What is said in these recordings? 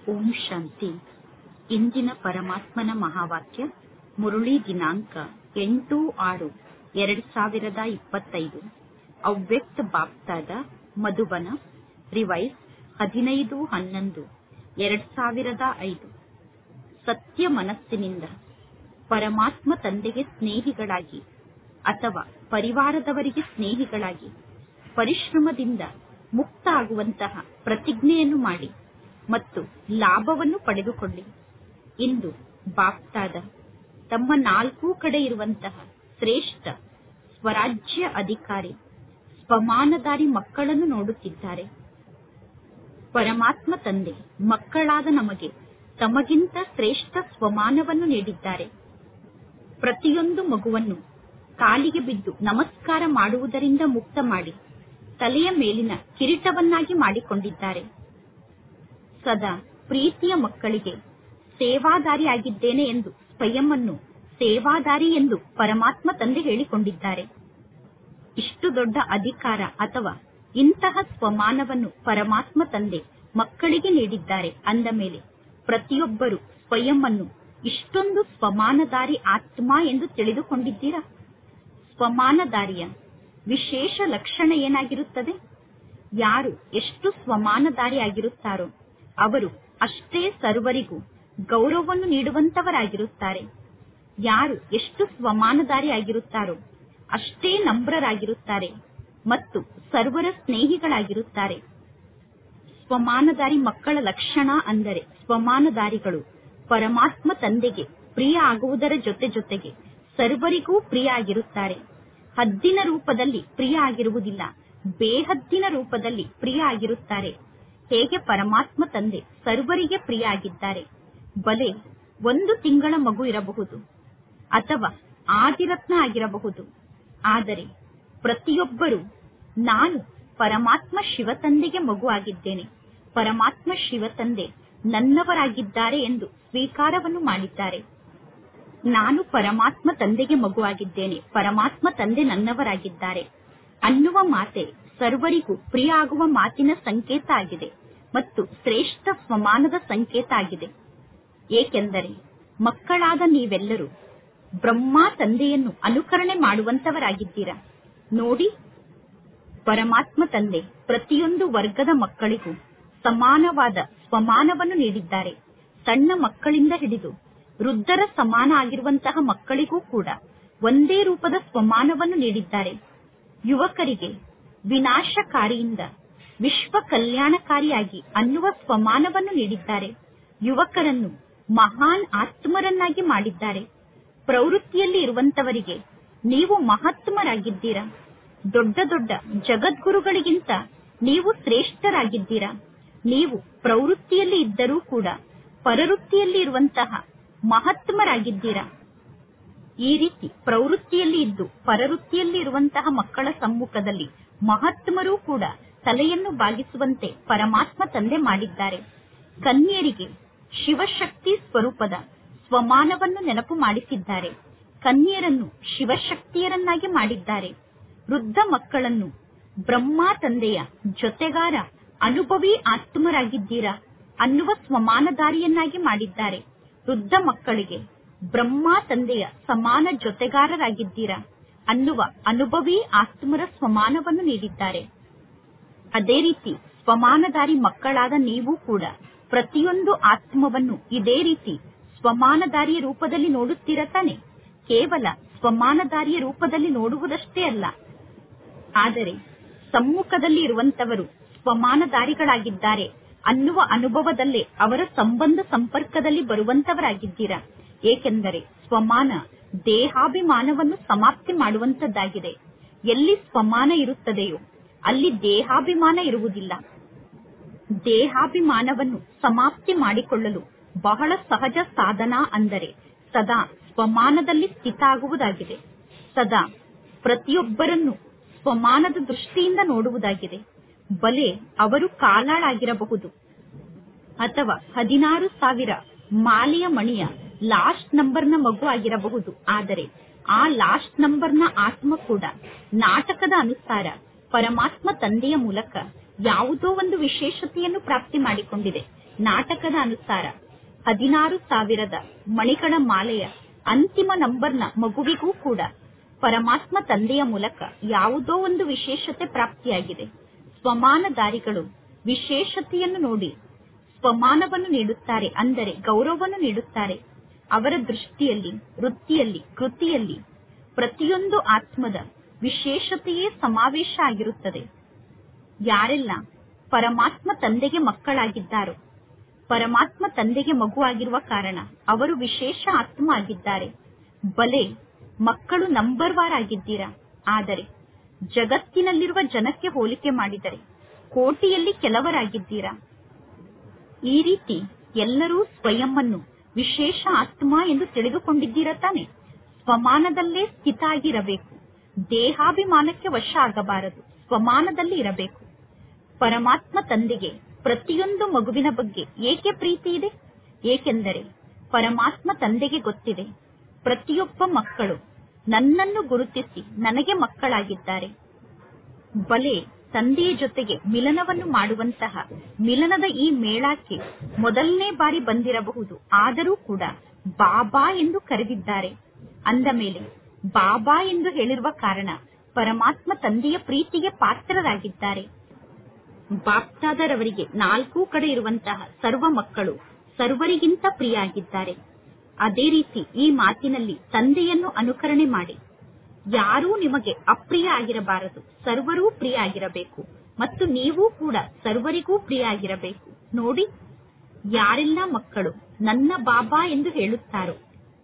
ಓಂ ಶಾಂತಿ ಇಂದಿನ ಪರಮಾತ್ಮನ ಮಹಾವಾಕ್ಯ ಮುರುಳಿ ದಿನಾಂಕ ಎಂಟು ಆರು ಎರಡ್ ಸಾವಿರದ ಇಪ್ಪತ್ತೈದು ಅವ್ಯಕ್ತ ಬಾಪ್ತಾದ ಮಧುಬನ ರಿವೈಸ್ ಹದಿನೈದು ಹನ್ನೊಂದು ಎರಡ್ ಸಾವಿರದ ಐದು ಸತ್ಯ ಮನಸ್ಸಿನಿಂದ ಪರಮಾತ್ಮ ತಂದೆಗೆ ಸ್ನೇಹಿಗಳಾಗಿ ಅಥವಾ ಪರಿವಾರದವರಿಗೆ ಸ್ನೇಹಿಗಳಾಗಿ ಪರಿಶ್ರಮದಿಂದ ಮುಕ್ತ ಆಗುವಂತಹ ಪ್ರತಿಜ್ಞೆಯನ್ನು ಮಾಡಿ ಮತ್ತು ಲಾಭವನ್ನು ಪಡೆದುಕೊಳ್ಳಿ ಇಂದು ಬಾಪ್ತಾದ ತಮ್ಮ ನಾಲ್ಕೂ ಕಡೆ ಇರುವಂತಹ ಶ್ರೇಷ್ಠ ಸ್ವರಾಜ್ಯ ಅಧಿಕಾರಿ ಸ್ವಮಾನಧಾರಿ ಮಕ್ಕಳನ್ನು ನೋಡುತ್ತಿದ್ದಾರೆ ಪರಮಾತ್ಮ ತಂದೆ ಮಕ್ಕಳಾದ ನಮಗೆ ತಮಗಿಂತ ಶ್ರೇಷ್ಠ ಸ್ವಮಾನವನ್ನು ನೀಡಿದ್ದಾರೆ ಪ್ರತಿಯೊಂದು ಮಗುವನ್ನು ಕಾಲಿಗೆ ಬಿದ್ದು ನಮಸ್ಕಾರ ಮಾಡುವುದರಿಂದ ಮುಕ್ತ ಮಾಡಿ ತಲೆಯ ಮೇಲಿನ ಕಿರೀಟವನ್ನಾಗಿ ಮಾಡಿಕೊಂಡಿದ್ದಾರೆ ಸದಾ ಪ್ರೀತಿಯ ಮಕ್ಕಳಿಗೆ ಸೇವಾದಾರಿಯಾಗಿದ್ದೇನೆ ಎಂದು ಸ್ವಯಂ ಅನ್ನು ಸೇವಾದಾರಿ ಎಂದು ಪರಮಾತ್ಮ ತಂದೆ ಹೇಳಿಕೊಂಡಿದ್ದಾರೆ ಇಷ್ಟು ದೊಡ್ಡ ಅಧಿಕಾರ ಅಥವಾ ಇಂತಹ ಸ್ವಮಾನವನ್ನು ಪರಮಾತ್ಮ ತಂದೆ ಮಕ್ಕಳಿಗೆ ನೀಡಿದ್ದಾರೆ ಅಂದ ಮೇಲೆ ಪ್ರತಿಯೊಬ್ಬರು ಸ್ವಯಂ ಅನ್ನು ಇಷ್ಟೊಂದು ಸ್ವಮಾನದಾರಿ ಆತ್ಮ ಎಂದು ತಿಳಿದುಕೊಂಡಿದ್ದೀರಾ ಸ್ವಮಾನದಾರಿಯ ವಿಶೇಷ ಲಕ್ಷಣ ಏನಾಗಿರುತ್ತದೆ ಯಾರು ಎಷ್ಟು ಸ್ವಮಾನದಾರಿ ಆಗಿರುತ್ತಾರೋ ಅವರು ಅಷ್ಟೇ ಸರ್ವರಿಗೂ ಗೌರವವನ್ನು ನೀಡುವಂತವರಾಗಿರುತ್ತಾರೆ ಯಾರು ಎಷ್ಟು ಸ್ವಮಾನದಾರಿ ಆಗಿರುತ್ತಾರೋ ಅಷ್ಟೇ ನಮ್ರರಾಗಿರುತ್ತಾರೆ ಮತ್ತು ಸರ್ವರ ಸ್ನೇಹಿಗಳಾಗಿರುತ್ತಾರೆ ಸ್ವಮಾನದಾರಿ ಮಕ್ಕಳ ಲಕ್ಷಣ ಅಂದರೆ ಸ್ವಮಾನದಾರಿಗಳು ಪರಮಾತ್ಮ ತಂದೆಗೆ ಪ್ರಿಯ ಆಗುವುದರ ಜೊತೆ ಜೊತೆಗೆ ಸರ್ವರಿಗೂ ಪ್ರಿಯ ಆಗಿರುತ್ತಾರೆ ಹದ್ದಿನ ರೂಪದಲ್ಲಿ ಪ್ರಿಯ ಆಗಿರುವುದಿಲ್ಲ ಬೇಹದ್ದಿನ ರೂಪದಲ್ಲಿ ಪ್ರಿಯ ಆಗಿರುತ್ತಾರೆ ಹೇಗೆ ಪರಮಾತ್ಮ ತಂದೆ ಸರ್ವರಿಗೆ ಪ್ರಿಯ ಆಗಿದ್ದಾರೆ ಬಲೆ ಒಂದು ತಿಂಗಳ ಮಗು ಇರಬಹುದು ಅಥವಾ ಆದಿರತ್ನ ಆಗಿರಬಹುದು ಆದರೆ ಪ್ರತಿಯೊಬ್ಬರು ನಾನು ಪರಮಾತ್ಮ ಶಿವತಂದೆಗೆ ಮಗು ಆಗಿದ್ದೇನೆ ಪರಮಾತ್ಮ ಶಿವತಂದೆ ನನ್ನವರಾಗಿದ್ದಾರೆ ಎಂದು ಸ್ವೀಕಾರವನ್ನು ಮಾಡಿದ್ದಾರೆ ನಾನು ಪರಮಾತ್ಮ ತಂದೆಗೆ ಮಗುವಾಗಿದ್ದೇನೆ ಪರಮಾತ್ಮ ತಂದೆ ನನ್ನವರಾಗಿದ್ದಾರೆ ಅನ್ನುವ ಮಾತೆ ಸರ್ವರಿಗೂ ಪ್ರಿಯ ಆಗುವ ಮಾತಿನ ಸಂಕೇತ ಆಗಿದೆ ಮತ್ತು ಶ್ರೇಷ್ಠ ಸ್ವಮಾನದ ಸಂಕೇತ ಆಗಿದೆ ಏಕೆಂದರೆ ಮಕ್ಕಳಾದ ನೀವೆಲ್ಲರೂ ಬ್ರಹ್ಮ ತಂದೆಯನ್ನು ಅನುಕರಣೆ ಮಾಡುವಂತವರಾಗಿದ್ದೀರಾ ನೋಡಿ ಪರಮಾತ್ಮ ತಂದೆ ಪ್ರತಿಯೊಂದು ವರ್ಗದ ಮಕ್ಕಳಿಗೂ ಸಮಾನವಾದ ಸ್ವಮಾನವನ್ನು ನೀಡಿದ್ದಾರೆ ಸಣ್ಣ ಮಕ್ಕಳಿಂದ ಹಿಡಿದು ವೃದ್ಧರ ಸಮಾನ ಆಗಿರುವಂತಹ ಮಕ್ಕಳಿಗೂ ಕೂಡ ಒಂದೇ ರೂಪದ ಸ್ವಮಾನವನ್ನು ನೀಡಿದ್ದಾರೆ ಯುವಕರಿಗೆ ವಿನಾಶಕಾರಿಯಿಂದ ವಿಶ್ವ ಕಲ್ಯಾಣಕಾರಿಯಾಗಿ ಅನ್ನುವ ಸ್ವಮಾನವನ್ನು ನೀಡಿದ್ದಾರೆ ಯುವಕರನ್ನು ಮಹಾನ್ ಆತ್ಮರನ್ನಾಗಿ ಮಾಡಿದ್ದಾರೆ ಪ್ರವೃತ್ತಿಯಲ್ಲಿ ಇರುವಂತವರಿಗೆ ನೀವು ಮಹಾತ್ಮರಾಗಿದ್ದೀರಾ ದೊಡ್ಡ ದೊಡ್ಡ ಜಗದ್ಗುರುಗಳಿಗಿಂತ ನೀವು ಶ್ರೇಷ್ಠರಾಗಿದ್ದೀರಾ ನೀವು ಪ್ರವೃತ್ತಿಯಲ್ಲಿ ಇದ್ದರೂ ಕೂಡ ಪರವೃತ್ತಿಯಲ್ಲಿ ಇರುವಂತಹ ಮಹಾತ್ಮರಾಗಿದ್ದೀರಾ ಈ ರೀತಿ ಪ್ರವೃತ್ತಿಯಲ್ಲಿ ಇದ್ದು ಪರವೃತ್ತಿಯಲ್ಲಿ ಇರುವಂತಹ ಮಕ್ಕಳ ಸಮ್ಮುಖದಲ್ಲಿ ಮಹಾತ್ಮರೂ ಕೂಡ ತಲೆಯನ್ನು ಬಾಗಿಸುವಂತೆ ಪರಮಾತ್ಮ ತಂದೆ ಮಾಡಿದ್ದಾರೆ ಕನ್ಯರಿಗೆ ಶಿವಶಕ್ತಿ ಸ್ವರೂಪದ ಸ್ವಮಾನವನ್ನು ನೆನಪು ಮಾಡಿಸಿದ್ದಾರೆ ಕನ್ಯರನ್ನು ಶಿವಶಕ್ತಿಯರನ್ನಾಗಿ ಮಾಡಿದ್ದಾರೆ ವೃದ್ಧ ಮಕ್ಕಳನ್ನು ಬ್ರಹ್ಮ ತಂದೆಯ ಜೊತೆಗಾರ ಅನುಭವಿ ಆತ್ಮರಾಗಿದ್ದೀರಾ ಅನ್ನುವ ಸ್ವಮಾನದಾರಿಯನ್ನಾಗಿ ಮಾಡಿದ್ದಾರೆ ವೃದ್ಧ ಮಕ್ಕಳಿಗೆ ಬ್ರಹ್ಮ ತಂದೆಯ ಸಮಾನ ಜೊತೆಗಾರರಾಗಿದ್ದೀರಾ ಅನ್ನುವ ಅನುಭವಿ ಆತ್ಮರ ಸ್ವಮಾನವನ್ನು ನೀಡಿದ್ದಾರೆ ಅದೇ ರೀತಿ ಸ್ವಮಾನದಾರಿ ಮಕ್ಕಳಾದ ನೀವು ಕೂಡ ಪ್ರತಿಯೊಂದು ಆತ್ಮವನ್ನು ಇದೇ ರೀತಿ ಸ್ವಮಾನದಾರಿಯ ರೂಪದಲ್ಲಿ ನೋಡುತ್ತೀರ ತಾನೆ ಕೇವಲ ಸ್ವಮಾನದಾರಿಯ ರೂಪದಲ್ಲಿ ನೋಡುವುದಷ್ಟೇ ಅಲ್ಲ ಆದರೆ ಸಮ್ಮುಖದಲ್ಲಿ ಇರುವಂತವರು ಸ್ವಮಾನದಾರಿಗಳಾಗಿದ್ದಾರೆ ಅನ್ನುವ ಅನುಭವದಲ್ಲೇ ಅವರ ಸಂಬಂಧ ಸಂಪರ್ಕದಲ್ಲಿ ಬರುವಂತವರಾಗಿದ್ದೀರಾ ಏಕೆಂದರೆ ಸ್ವಮಾನ ದೇಹಾಭಿಮಾನವನ್ನು ಸಮಾಪ್ತಿ ಮಾಡುವಂತದ್ದಾಗಿದೆ ಎಲ್ಲಿ ಸ್ವಮಾನ ಇರುತ್ತದೆಯೋ ಅಲ್ಲಿ ದೇಹಾಭಿಮಾನ ಇರುವುದಿಲ್ಲ ದೇಹಾಭಿಮಾನವನ್ನು ಸಮಾಪ್ತಿ ಮಾಡಿಕೊಳ್ಳಲು ಬಹಳ ಸಹಜ ಸಾಧನ ಅಂದರೆ ಸದಾ ಸ್ವಮಾನದಲ್ಲಿ ಸ್ಥಿತ ಆಗುವುದಾಗಿದೆ ಸದಾ ಪ್ರತಿಯೊಬ್ಬರನ್ನು ಸ್ವಮಾನದ ದೃಷ್ಟಿಯಿಂದ ನೋಡುವುದಾಗಿದೆ ಬಲೆ ಅವರು ಕಾಲಾಳಾಗಿರಬಹುದು ಅಥವಾ ಹದಿನಾರು ಸಾವಿರ ಮಾಲೆಯ ಮಣಿಯ ಲಾಸ್ಟ್ ನಂಬರ್ನ ಮಗು ಆಗಿರಬಹುದು ಆದರೆ ಆ ಲಾಸ್ಟ್ ನಂಬರ್ನ ಆತ್ಮ ಕೂಡ ನಾಟಕದ ಅನುಸಾರ ಪರಮಾತ್ಮ ತಂದೆಯ ಮೂಲಕ ಯಾವುದೋ ಒಂದು ವಿಶೇಷತೆಯನ್ನು ಪ್ರಾಪ್ತಿ ಮಾಡಿಕೊಂಡಿದೆ ನಾಟಕದ ಅನುಸಾರ ಹದಿನಾರು ಸಾವಿರದ ಮಣಿಗಳ ಮಾಲೆಯ ಅಂತಿಮ ನಂಬರ್ನ ಮಗುವಿಗೂ ಕೂಡ ಪರಮಾತ್ಮ ತಂದೆಯ ಮೂಲಕ ಯಾವುದೋ ಒಂದು ವಿಶೇಷತೆ ಪ್ರಾಪ್ತಿಯಾಗಿದೆ ಸ್ವಮಾನಧಾರಿಗಳು ವಿಶೇಷತೆಯನ್ನು ನೋಡಿ ಸ್ವಮಾನವನ್ನು ನೀಡುತ್ತಾರೆ ಅಂದರೆ ಗೌರವವನ್ನು ನೀಡುತ್ತಾರೆ ಅವರ ದೃಷ್ಟಿಯಲ್ಲಿ ವೃತ್ತಿಯಲ್ಲಿ ಕೃತಿಯಲ್ಲಿ ಪ್ರತಿಯೊಂದು ಆತ್ಮದ ವಿಶೇಷತೆಯೇ ಸಮಾವೇಶ ಆಗಿರುತ್ತದೆ ಯಾರೆಲ್ಲ ಪರಮಾತ್ಮ ತಂದೆಗೆ ಮಕ್ಕಳಾಗಿದ್ದಾರೋ ಪರಮಾತ್ಮ ತಂದೆಗೆ ಮಗುವಾಗಿರುವ ಕಾರಣ ಅವರು ವಿಶೇಷ ಆತ್ಮ ಆಗಿದ್ದಾರೆ ಬಲೆ ಮಕ್ಕಳು ನಂಬರ್ ವಾರ್ ಆಗಿದ್ದೀರಾ ಆದರೆ ಜಗತ್ತಿನಲ್ಲಿರುವ ಜನಕ್ಕೆ ಹೋಲಿಕೆ ಮಾಡಿದರೆ ಕೋಟಿಯಲ್ಲಿ ಕೆಲವರಾಗಿದ್ದೀರಾ ಈ ರೀತಿ ಎಲ್ಲರೂ ಸ್ವಯಂವನ್ನು ವಿಶೇಷ ಆತ್ಮ ಎಂದು ತಿಳಿದುಕೊಂಡಿದ್ದೀರ ತಾನೆ ಸ್ವಮಾನದಲ್ಲೇ ಸ್ಥಿತ ಆಗಿರಬೇಕು ದೇಹಾಭಿಮಾನಕ್ಕೆ ವಶ ಆಗಬಾರದು ಸ್ವಮಾನದಲ್ಲಿ ಇರಬೇಕು ಪರಮಾತ್ಮ ತಂದೆಗೆ ಪ್ರತಿಯೊಂದು ಮಗುವಿನ ಬಗ್ಗೆ ಏಕೆ ಪ್ರೀತಿ ಇದೆ ಏಕೆಂದರೆ ಪರಮಾತ್ಮ ತಂದೆಗೆ ಗೊತ್ತಿದೆ ಪ್ರತಿಯೊಬ್ಬ ಮಕ್ಕಳು ನನ್ನನ್ನು ಗುರುತಿಸಿ ನನಗೆ ಮಕ್ಕಳಾಗಿದ್ದಾರೆ ಬಲೆ ತಂದೆಯ ಜೊತೆಗೆ ಮಿಲನವನ್ನು ಮಾಡುವಂತಹ ಮಿಲನದ ಈ ಮೇಳಕ್ಕೆ ಮೊದಲನೇ ಬಾರಿ ಬಂದಿರಬಹುದು ಆದರೂ ಕೂಡ ಬಾಬಾ ಎಂದು ಕರೆದಿದ್ದಾರೆ ಅಂದ ಮೇಲೆ ಬಾಬಾ ಎಂದು ಹೇಳಿರುವ ಕಾರಣ ಪರಮಾತ್ಮ ತಂದೆಯ ಪ್ರೀತಿಗೆ ಪಾತ್ರರಾಗಿದ್ದಾರೆ ಬಾಪ್ತಾದರವರಿಗೆ ನಾಲ್ಕೂ ಕಡೆ ಇರುವಂತಹ ಸರ್ವ ಮಕ್ಕಳು ಸರ್ವರಿಗಿಂತ ಪ್ರಿಯ ಆಗಿದ್ದಾರೆ ಅದೇ ರೀತಿ ಈ ಮಾತಿನಲ್ಲಿ ತಂದೆಯನ್ನು ಅನುಕರಣೆ ಮಾಡಿ ಯಾರೂ ನಿಮಗೆ ಅಪ್ರಿಯ ಆಗಿರಬಾರದು ಸರ್ವರೂ ಪ್ರಿಯ ಆಗಿರಬೇಕು ಮತ್ತು ನೀವು ಕೂಡ ಸರ್ವರಿಗೂ ಪ್ರಿಯ ಆಗಿರಬೇಕು ನೋಡಿ ಯಾರೆಲ್ಲ ಮಕ್ಕಳು ನನ್ನ ಬಾಬಾ ಎಂದು ಹೇಳುತ್ತಾರೋ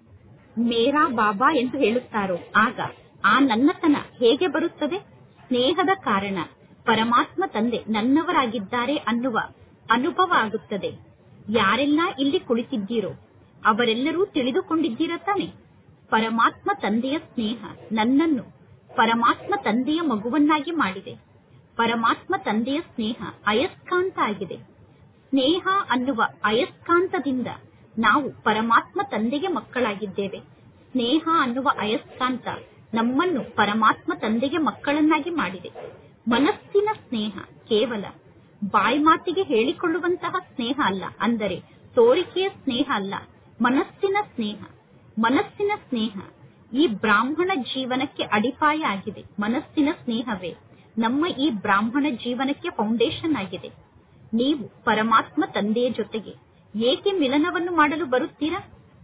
ಮೇರಾ ಬಾಬಾ ಎಂದು ಹೇಳುತ್ತಾರೋ ಆಗ ಆ ನನ್ನತನ ಹೇಗೆ ಬರುತ್ತದೆ ಸ್ನೇಹದ ಕಾರಣ ಪರಮಾತ್ಮ ತಂದೆ ನನ್ನವರಾಗಿದ್ದಾರೆ ಅನ್ನುವ ಅನುಭವ ಆಗುತ್ತದೆ ಯಾರೆಲ್ಲ ಇಲ್ಲಿ ಕುಳಿತಿದ್ದೀರೋ ಅವರೆಲ್ಲರೂ ತಿಳಿದುಕೊಂಡಿದ್ದೀರ ತಾನೆ ಪರಮಾತ್ಮ ತಂದೆಯ ಸ್ನೇಹ ನನ್ನನ್ನು ಪರಮಾತ್ಮ ತಂದೆಯ ಮಗುವನ್ನಾಗಿ ಮಾಡಿದೆ ಪರಮಾತ್ಮ ತಂದೆಯ ಸ್ನೇಹ ಅಯಸ್ಕಾಂತ ಆಗಿದೆ ಸ್ನೇಹ ಅನ್ನುವ ಅಯಸ್ಕಾಂತದಿಂದ ನಾವು ಪರಮಾತ್ಮ ತಂದೆಗೆ ಮಕ್ಕಳಾಗಿದ್ದೇವೆ ಸ್ನೇಹ ಅನ್ನುವ ಅಯಸ್ಕಾಂತ ನಮ್ಮನ್ನು ಪರಮಾತ್ಮ ತಂದೆಗೆ ಮಕ್ಕಳನ್ನಾಗಿ ಮಾಡಿದೆ ಮನಸ್ಸಿನ ಸ್ನೇಹ ಕೇವಲ ಬಾಯಿ ಮಾತಿಗೆ ಹೇಳಿಕೊಳ್ಳುವಂತಹ ಸ್ನೇಹ ಅಲ್ಲ ಅಂದರೆ ತೋರಿಕೆಯ ಸ್ನೇಹ ಅಲ್ಲ ಮನಸ್ಸಿನ ಸ್ನೇಹ ಮನಸ್ಸಿನ ಸ್ನೇಹ ಈ ಬ್ರಾಹ್ಮಣ ಜೀವನಕ್ಕೆ ಅಡಿಪಾಯ ಆಗಿದೆ ಮನಸ್ಸಿನ ಸ್ನೇಹವೇ ನಮ್ಮ ಈ ಬ್ರಾಹ್ಮಣ ಜೀವನಕ್ಕೆ ಫೌಂಡೇಶನ್ ಆಗಿದೆ ನೀವು ಪರಮಾತ್ಮ ತಂದೆಯ ಜೊತೆಗೆ ಏಕೆ ಮಿಲನವನ್ನು ಮಾಡಲು ಬರುತ್ತೀರಾ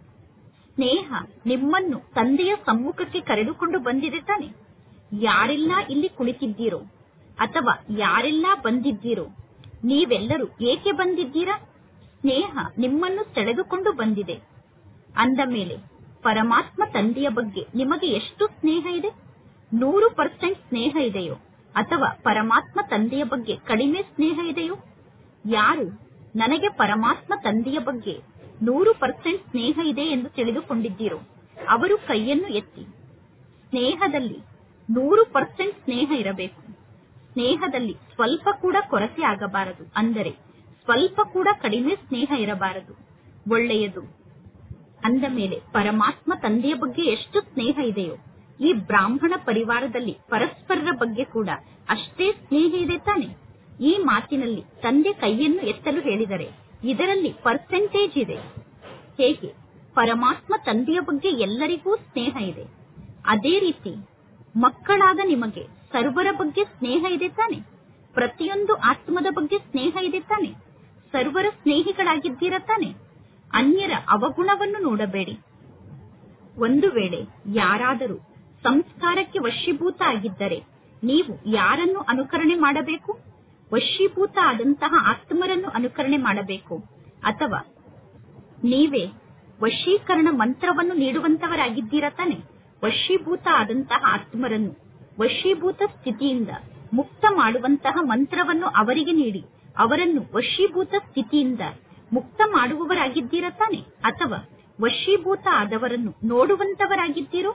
ಸ್ನೇಹ ನಿಮ್ಮನ್ನು ತಂದೆಯ ಸಮ್ಮುಖಕ್ಕೆ ಕರೆದುಕೊಂಡು ಬಂದಿದೆ ತಾನೆ ಯಾರೆಲ್ಲ ಇಲ್ಲಿ ಕುಳಿತಿದ್ದೀರೋ ಅಥವಾ ಯಾರೆಲ್ಲ ಬಂದಿದ್ದೀರೋ ನೀವೆಲ್ಲರೂ ಏಕೆ ಬಂದಿದ್ದೀರಾ ಸ್ನೇಹ ನಿಮ್ಮನ್ನು ಸೆಳೆದುಕೊಂಡು ಬಂದಿದೆ ಅಂದ ಮೇಲೆ ಪರಮಾತ್ಮ ತಂದೆಯ ಬಗ್ಗೆ ನಿಮಗೆ ಎಷ್ಟು ಸ್ನೇಹ ಇದೆ ನೂರು ಪರ್ಸೆಂಟ್ ಸ್ನೇಹ ಇದೆಯೋ ಅಥವಾ ಪರಮಾತ್ಮ ತಂದೆಯ ಬಗ್ಗೆ ಕಡಿಮೆ ಸ್ನೇಹ ಇದೆಯೋ ಯಾರು ನನಗೆ ಪರಮಾತ್ಮ ತಂದೆಯ ಬಗ್ಗೆ ನೂರು ಪರ್ಸೆಂಟ್ ಸ್ನೇಹ ಇದೆ ಎಂದು ತಿಳಿದುಕೊಂಡಿದ್ದೀರೋ ಅವರು ಕೈಯನ್ನು ಎತ್ತಿ ಸ್ನೇಹದಲ್ಲಿ ನೂರು ಪರ್ಸೆಂಟ್ ಸ್ನೇಹ ಇರಬೇಕು ಸ್ನೇಹದಲ್ಲಿ ಸ್ವಲ್ಪ ಕೂಡ ಕೊರತೆ ಆಗಬಾರದು ಅಂದರೆ ಸ್ವಲ್ಪ ಕೂಡ ಕಡಿಮೆ ಸ್ನೇಹ ಇರಬಾರದು ಒಳ್ಳೆಯದು ಅಂದ ಮೇಲೆ ಪರಮಾತ್ಮ ತಂದೆಯ ಬಗ್ಗೆ ಎಷ್ಟು ಸ್ನೇಹ ಇದೆಯೋ ಈ ಬ್ರಾಹ್ಮಣ ಪರಿವಾರದಲ್ಲಿ ಪರಸ್ಪರರ ಬಗ್ಗೆ ಕೂಡ ಅಷ್ಟೇ ಸ್ನೇಹ ಇದೆ ತಾನೆ ಈ ಮಾತಿನಲ್ಲಿ ತಂದೆ ಕೈಯನ್ನು ಎತ್ತಲು ಹೇಳಿದರೆ ಇದರಲ್ಲಿ ಪರ್ಸೆಂಟೇಜ್ ಇದೆ ಹೇಗೆ ಪರಮಾತ್ಮ ತಂದೆಯ ಬಗ್ಗೆ ಎಲ್ಲರಿಗೂ ಸ್ನೇಹ ಇದೆ ಅದೇ ರೀತಿ ಮಕ್ಕಳಾದ ನಿಮಗೆ ಸರ್ವರ ಬಗ್ಗೆ ಸ್ನೇಹ ಇದೆ ತಾನೆ ಪ್ರತಿಯೊಂದು ಆತ್ಮದ ಬಗ್ಗೆ ಸ್ನೇಹ ಇದೆ ತಾನೆ ಸರ್ವರ ಸ್ನೇಹಿಗಳಾಗಿದ್ದೀರ ತಾನೆ ಅನ್ಯರ ಅವಗುಣವನ್ನು ನೋಡಬೇಡಿ ಒಂದು ವೇಳೆ ಯಾರಾದರೂ ಸಂಸ್ಕಾರಕ್ಕೆ ವಶೀಭೂತ ಆಗಿದ್ದರೆ ನೀವು ಯಾರನ್ನು ಅನುಕರಣೆ ಮಾಡಬೇಕು ವಶೀಭೂತ ಆದಂತಹ ಆತ್ಮರನ್ನು ಅನುಕರಣೆ ಮಾಡಬೇಕು ಅಥವಾ ನೀವೇ ವಶೀಕರಣ ಮಂತ್ರವನ್ನು ನೀಡುವಂತವರಾಗಿದ್ದೀರ ತಾನೆ ವಶೀಭೂತ ಆದಂತಹ ಆತ್ಮರನ್ನು ವಶೀಭೂತ ಸ್ಥಿತಿಯಿಂದ ಮುಕ್ತ ಮಾಡುವಂತಹ ಮಂತ್ರವನ್ನು ಅವರಿಗೆ ನೀಡಿ ಅವರನ್ನು ವಶೀಭೂತ ಸ್ಥಿತಿಯಿಂದ ಮುಕ್ತ ಮಾಡುವವರಾಗಿದ್ದೀರ ತಾನೆ ಅಥವಾ ವಶೀಭೂತ ಆದವರನ್ನು ನೋಡುವಂತವರಾಗಿದ್ದೀರೋ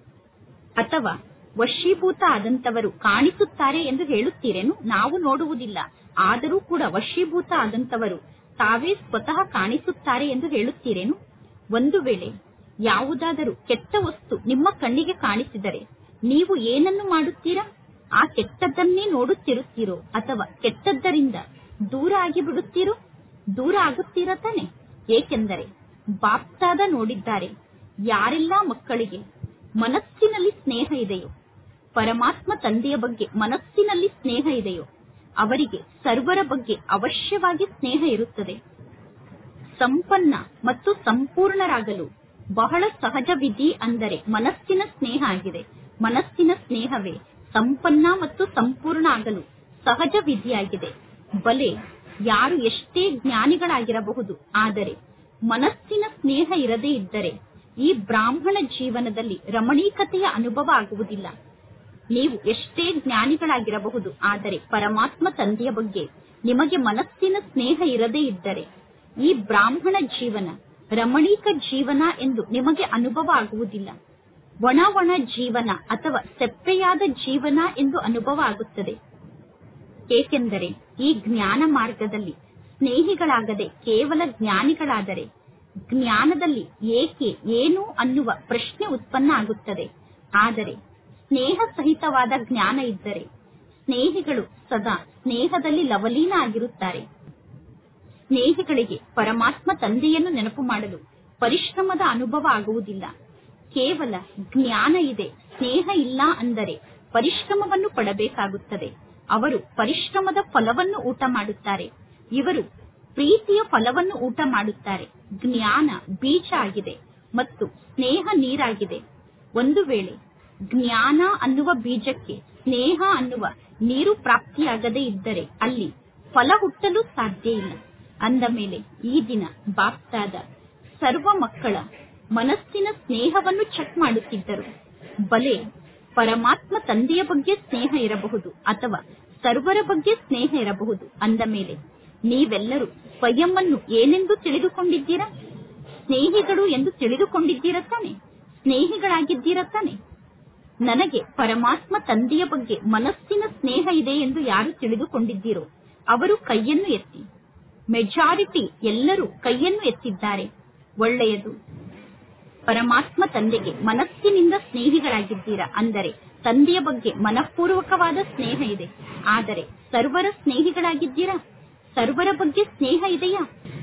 ಅಥವಾ ವಶೀಭೂತ ಆದಂತವರು ಕಾಣಿಸುತ್ತಾರೆ ಎಂದು ಹೇಳುತ್ತೀರೇನು ನಾವು ನೋಡುವುದಿಲ್ಲ ಆದರೂ ಕೂಡ ವಶೀಭೂತ ಆದಂತವರು ತಾವೇ ಸ್ವತಃ ಕಾಣಿಸುತ್ತಾರೆ ಎಂದು ಹೇಳುತ್ತೀರೇನು ಒಂದು ವೇಳೆ ಯಾವುದಾದರೂ ಕೆಟ್ಟ ವಸ್ತು ನಿಮ್ಮ ಕಣ್ಣಿಗೆ ಕಾಣಿಸಿದರೆ ನೀವು ಏನನ್ನು ಮಾಡುತ್ತೀರಾ ಆ ಕೆಟ್ಟದ್ದನ್ನೇ ನೋಡುತ್ತಿರುತ್ತೀರೋ ಅಥವಾ ಕೆಟ್ಟದ್ದರಿಂದ ದೂರ ಆಗಿ ಬಿಡುತ್ತೀರೋ ದೂರ ಆಗುತ್ತೀರಾ ತಾನೆ ಏಕೆಂದರೆ ಬಾಪ್ತಾದ ನೋಡಿದ್ದಾರೆ ಯಾರೆಲ್ಲ ಮಕ್ಕಳಿಗೆ ಮನಸ್ಸಿನಲ್ಲಿ ಸ್ನೇಹ ಇದೆಯೋ ಪರಮಾತ್ಮ ತಂದೆಯ ಬಗ್ಗೆ ಮನಸ್ಸಿನಲ್ಲಿ ಸ್ನೇಹ ಇದೆಯೋ ಅವರಿಗೆ ಸರ್ವರ ಬಗ್ಗೆ ಅವಶ್ಯವಾಗಿ ಸ್ನೇಹ ಇರುತ್ತದೆ ಸಂಪನ್ನ ಮತ್ತು ಸಂಪೂರ್ಣರಾಗಲು ಬಹಳ ಸಹಜ ವಿಧಿ ಅಂದರೆ ಮನಸ್ಸಿನ ಸ್ನೇಹ ಆಗಿದೆ ಮನಸ್ಸಿನ ಸ್ನೇಹವೇ ಸಂಪನ್ನ ಮತ್ತು ಸಂಪೂರ್ಣ ಆಗಲು ಸಹಜ ವಿಧಿಯಾಗಿದೆ ಬಲೆ ಯಾರು ಎಷ್ಟೇ ಜ್ಞಾನಿಗಳಾಗಿರಬಹುದು ಆದರೆ ಮನಸ್ಸಿನ ಸ್ನೇಹ ಇರದೇ ಇದ್ದರೆ ಈ ಬ್ರಾಹ್ಮಣ ಜೀವನದಲ್ಲಿ ರಮಣೀಕತೆಯ ಅನುಭವ ಆಗುವುದಿಲ್ಲ ನೀವು ಎಷ್ಟೇ ಜ್ಞಾನಿಗಳಾಗಿರಬಹುದು ಆದರೆ ಪರಮಾತ್ಮ ತಂದೆಯ ಬಗ್ಗೆ ನಿಮಗೆ ಮನಸ್ಸಿನ ಸ್ನೇಹ ಇರದೇ ಇದ್ದರೆ ಈ ಬ್ರಾಹ್ಮಣ ಜೀವನ ರಮಣೀಕ ಜೀವನ ಎಂದು ನಿಮಗೆ ಅನುಭವ ಆಗುವುದಿಲ್ಲ ಒಣ ಒಣ ಜೀವನ ಅಥವಾ ಸೆಪ್ಪೆಯಾದ ಜೀವನ ಎಂದು ಅನುಭವ ಆಗುತ್ತದೆ ಏಕೆಂದರೆ ಈ ಜ್ಞಾನ ಮಾರ್ಗದಲ್ಲಿ ಸ್ನೇಹಿಗಳಾಗದೆ ಕೇವಲ ಜ್ಞಾನಿಗಳಾದರೆ ಜ್ಞಾನದಲ್ಲಿ ಏಕೆ ಏನು ಅನ್ನುವ ಪ್ರಶ್ನೆ ಉತ್ಪನ್ನ ಆಗುತ್ತದೆ ಆದರೆ ಸ್ನೇಹ ಸಹಿತವಾದ ಜ್ಞಾನ ಇದ್ದರೆ ಸ್ನೇಹಿಗಳು ಸದಾ ಸ್ನೇಹದಲ್ಲಿ ಲವಲೀನ ಆಗಿರುತ್ತಾರೆ ಸ್ನೇಹಿಗಳಿಗೆ ಪರಮಾತ್ಮ ತಂದೆಯನ್ನು ನೆನಪು ಮಾಡಲು ಪರಿಶ್ರಮದ ಅನುಭವ ಆಗುವುದಿಲ್ಲ ಕೇವಲ ಜ್ಞಾನ ಇದೆ ಸ್ನೇಹ ಇಲ್ಲ ಅಂದರೆ ಪರಿಶ್ರಮವನ್ನು ಪಡಬೇಕಾಗುತ್ತದೆ ಅವರು ಪರಿಶ್ರಮದ ಫಲವನ್ನು ಊಟ ಮಾಡುತ್ತಾರೆ ಇವರು ಪ್ರೀತಿಯ ಫಲವನ್ನು ಊಟ ಮಾಡುತ್ತಾರೆ ಜ್ಞಾನ ಬೀಜ ಆಗಿದೆ ಮತ್ತು ಸ್ನೇಹ ನೀರಾಗಿದೆ ಒಂದು ವೇಳೆ ಜ್ಞಾನ ಅನ್ನುವ ಬೀಜಕ್ಕೆ ಸ್ನೇಹ ಅನ್ನುವ ನೀರು ಪ್ರಾಪ್ತಿಯಾಗದೇ ಇದ್ದರೆ ಅಲ್ಲಿ ಫಲ ಹುಟ್ಟಲು ಸಾಧ್ಯ ಇಲ್ಲ ಅಂದ ಮೇಲೆ ಈ ದಿನ ಬಾಪ್ತಾದ ಸರ್ವ ಮಕ್ಕಳ ಮನಸ್ಸಿನ ಸ್ನೇಹವನ್ನು ಚೆಕ್ ಮಾಡುತ್ತಿದ್ದರು ಬಲೆ ಪರಮಾತ್ಮ ತಂದೆಯ ಬಗ್ಗೆ ಸ್ನೇಹ ಇರಬಹುದು ಅಥವಾ ಸರ್ವರ ಬಗ್ಗೆ ಸ್ನೇಹ ಇರಬಹುದು ಅಂದ ಮೇಲೆ ನೀವೆಲ್ಲರೂ ಸ್ವಯಂವನ್ನು ಏನೆಂದು ತಿಳಿದುಕೊಂಡಿದ್ದೀರಾ ಸ್ನೇಹಿಗಳು ಎಂದು ತಿಳಿದುಕೊಂಡಿದ್ದೀರ ತಾನೆ ಸ್ನೇಹಿಗಳಾಗಿದ್ದೀರ ತಾನೆ ನನಗೆ ಪರಮಾತ್ಮ ತಂದೆಯ ಬಗ್ಗೆ ಮನಸ್ಸಿನ ಸ್ನೇಹ ಇದೆ ಎಂದು ಯಾರು ತಿಳಿದುಕೊಂಡಿದ್ದೀರೋ ಅವರು ಕೈಯನ್ನು ಎತ್ತಿ ಮೆಜಾರಿಟಿ ಎಲ್ಲರೂ ಕೈಯನ್ನು ಎತ್ತಿದ್ದಾರೆ ಒಳ್ಳೆಯದು ಪರಮಾತ್ಮ ತಂದೆಗೆ ಮನಸ್ಸಿನಿಂದ ಸ್ನೇಹಿಗಳಾಗಿದ್ದೀರಾ ಅಂದರೆ ತಂದೆಯ ಬಗ್ಗೆ ಮನಃಪೂರ್ವಕವಾದ ಸ್ನೇಹ ಇದೆ ಆದರೆ ಸರ್ವರ ಸ್ನೇಹಿಗಳಾಗಿದ್ದೀರಾ ಸರ್ವರ ಬಗ್ಗೆ ಸ್ನೇಹ ಇದೆಯಾ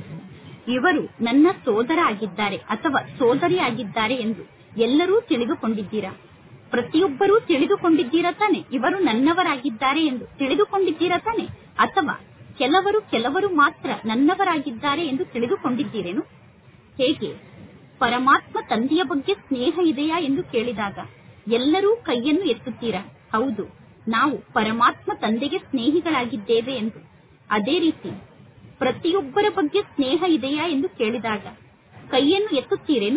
ಇವರು ನನ್ನ ಸೋದರ ಆಗಿದ್ದಾರೆ ಅಥವಾ ಸೋದರಿ ಆಗಿದ್ದಾರೆ ಎಂದು ಎಲ್ಲರೂ ತಿಳಿದುಕೊಂಡಿದ್ದೀರಾ ಪ್ರತಿಯೊಬ್ಬರೂ ತಿಳಿದುಕೊಂಡಿದ್ದೀರಾ ತಾನೆ ಇವರು ನನ್ನವರಾಗಿದ್ದಾರೆ ಎಂದು ತಿಳಿದುಕೊಂಡಿದ್ದೀರಾ ತಾನೆ ಅಥವಾ ಕೆಲವರು ಕೆಲವರು ಮಾತ್ರ ನನ್ನವರಾಗಿದ್ದಾರೆ ಎಂದು ತಿಳಿದುಕೊಂಡಿದ್ದೀರೇನು ಹೇಗೆ ಪರಮಾತ್ಮ ತಂದೆಯ ಬಗ್ಗೆ ಸ್ನೇಹ ಇದೆಯಾ ಎಂದು ಕೇಳಿದಾಗ ಎಲ್ಲರೂ ಕೈಯನ್ನು ಎತ್ತುತ್ತೀರಾ ಹೌದು ನಾವು ಪರಮಾತ್ಮ ತಂದೆಗೆ ಸ್ನೇಹಿಗಳಾಗಿದ್ದೇವೆ ಎಂದು ಅದೇ ರೀತಿ ಪ್ರತಿಯೊಬ್ಬರ ಬಗ್ಗೆ ಸ್ನೇಹ ಇದೆಯಾ ಎಂದು ಕೇಳಿದಾಗ ಕೈಯನ್ನು ಎತ್ತುತ್ತೀರೇನು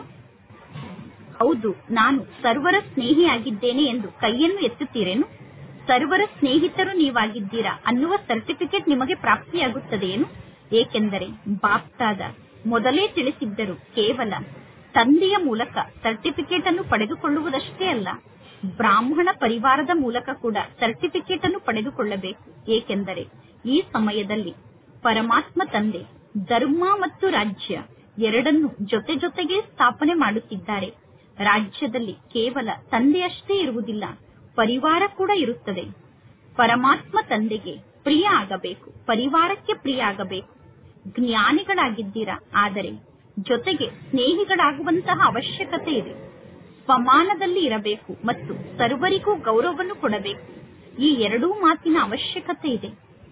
ಹೌದು ನಾನು ಸರ್ವರ ಸ್ನೇಹಿಯಾಗಿದ್ದೇನೆ ಎಂದು ಕೈಯನ್ನು ಎತ್ತುತ್ತೀರೇನು ಸರ್ವರ ಸ್ನೇಹಿತರು ನೀವಾಗಿದ್ದೀರಾ ಅನ್ನುವ ಸರ್ಟಿಫಿಕೇಟ್ ನಿಮಗೆ ಪ್ರಾಪ್ತಿಯಾಗುತ್ತದೆಯೇನು ಏಕೆಂದರೆ ಬಾಪ್ತಾದ ಮೊದಲೇ ತಿಳಿಸಿದ್ದರು ಕೇವಲ ತಂದೆಯ ಮೂಲಕ ಸರ್ಟಿಫಿಕೇಟ್ ಅನ್ನು ಪಡೆದುಕೊಳ್ಳುವುದಷ್ಟೇ ಅಲ್ಲ ಬ್ರಾಹ್ಮಣ ಪರಿವಾರದ ಮೂಲಕ ಕೂಡ ಸರ್ಟಿಫಿಕೇಟ್ ಅನ್ನು ಪಡೆದುಕೊಳ್ಳಬೇಕು ಏಕೆಂದರೆ ಈ ಸಮಯದಲ್ಲಿ ಪರಮಾತ್ಮ ತಂದೆ ಧರ್ಮ ಮತ್ತು ರಾಜ್ಯ ಎರಡನ್ನು ಜೊತೆ ಜೊತೆಗೆ ಸ್ಥಾಪನೆ ಮಾಡುತ್ತಿದ್ದಾರೆ ರಾಜ್ಯದಲ್ಲಿ ಕೇವಲ ತಂದೆಯಷ್ಟೇ ಇರುವುದಿಲ್ಲ ಪರಿವಾರ ಕೂಡ ಇರುತ್ತದೆ ಪರಮಾತ್ಮ ತಂದೆಗೆ ಪ್ರಿಯ ಆಗಬೇಕು ಪರಿವಾರಕ್ಕೆ ಪ್ರಿಯ ಆಗಬೇಕು ಜ್ಞಾನಿಗಳಾಗಿದ್ದೀರಾ ಆದರೆ ಜೊತೆಗೆ ಸ್ನೇಹಿಗಳಾಗುವಂತಹ ಅವಶ್ಯಕತೆ ಇದೆ ಸ್ವಮಾನದಲ್ಲಿ ಇರಬೇಕು ಮತ್ತು ಸರ್ವರಿಗೂ ಗೌರವವನ್ನು ಕೊಡಬೇಕು ಈ ಎರಡೂ ಮಾತಿನ ಅವಶ್ಯಕತೆ ಇದೆ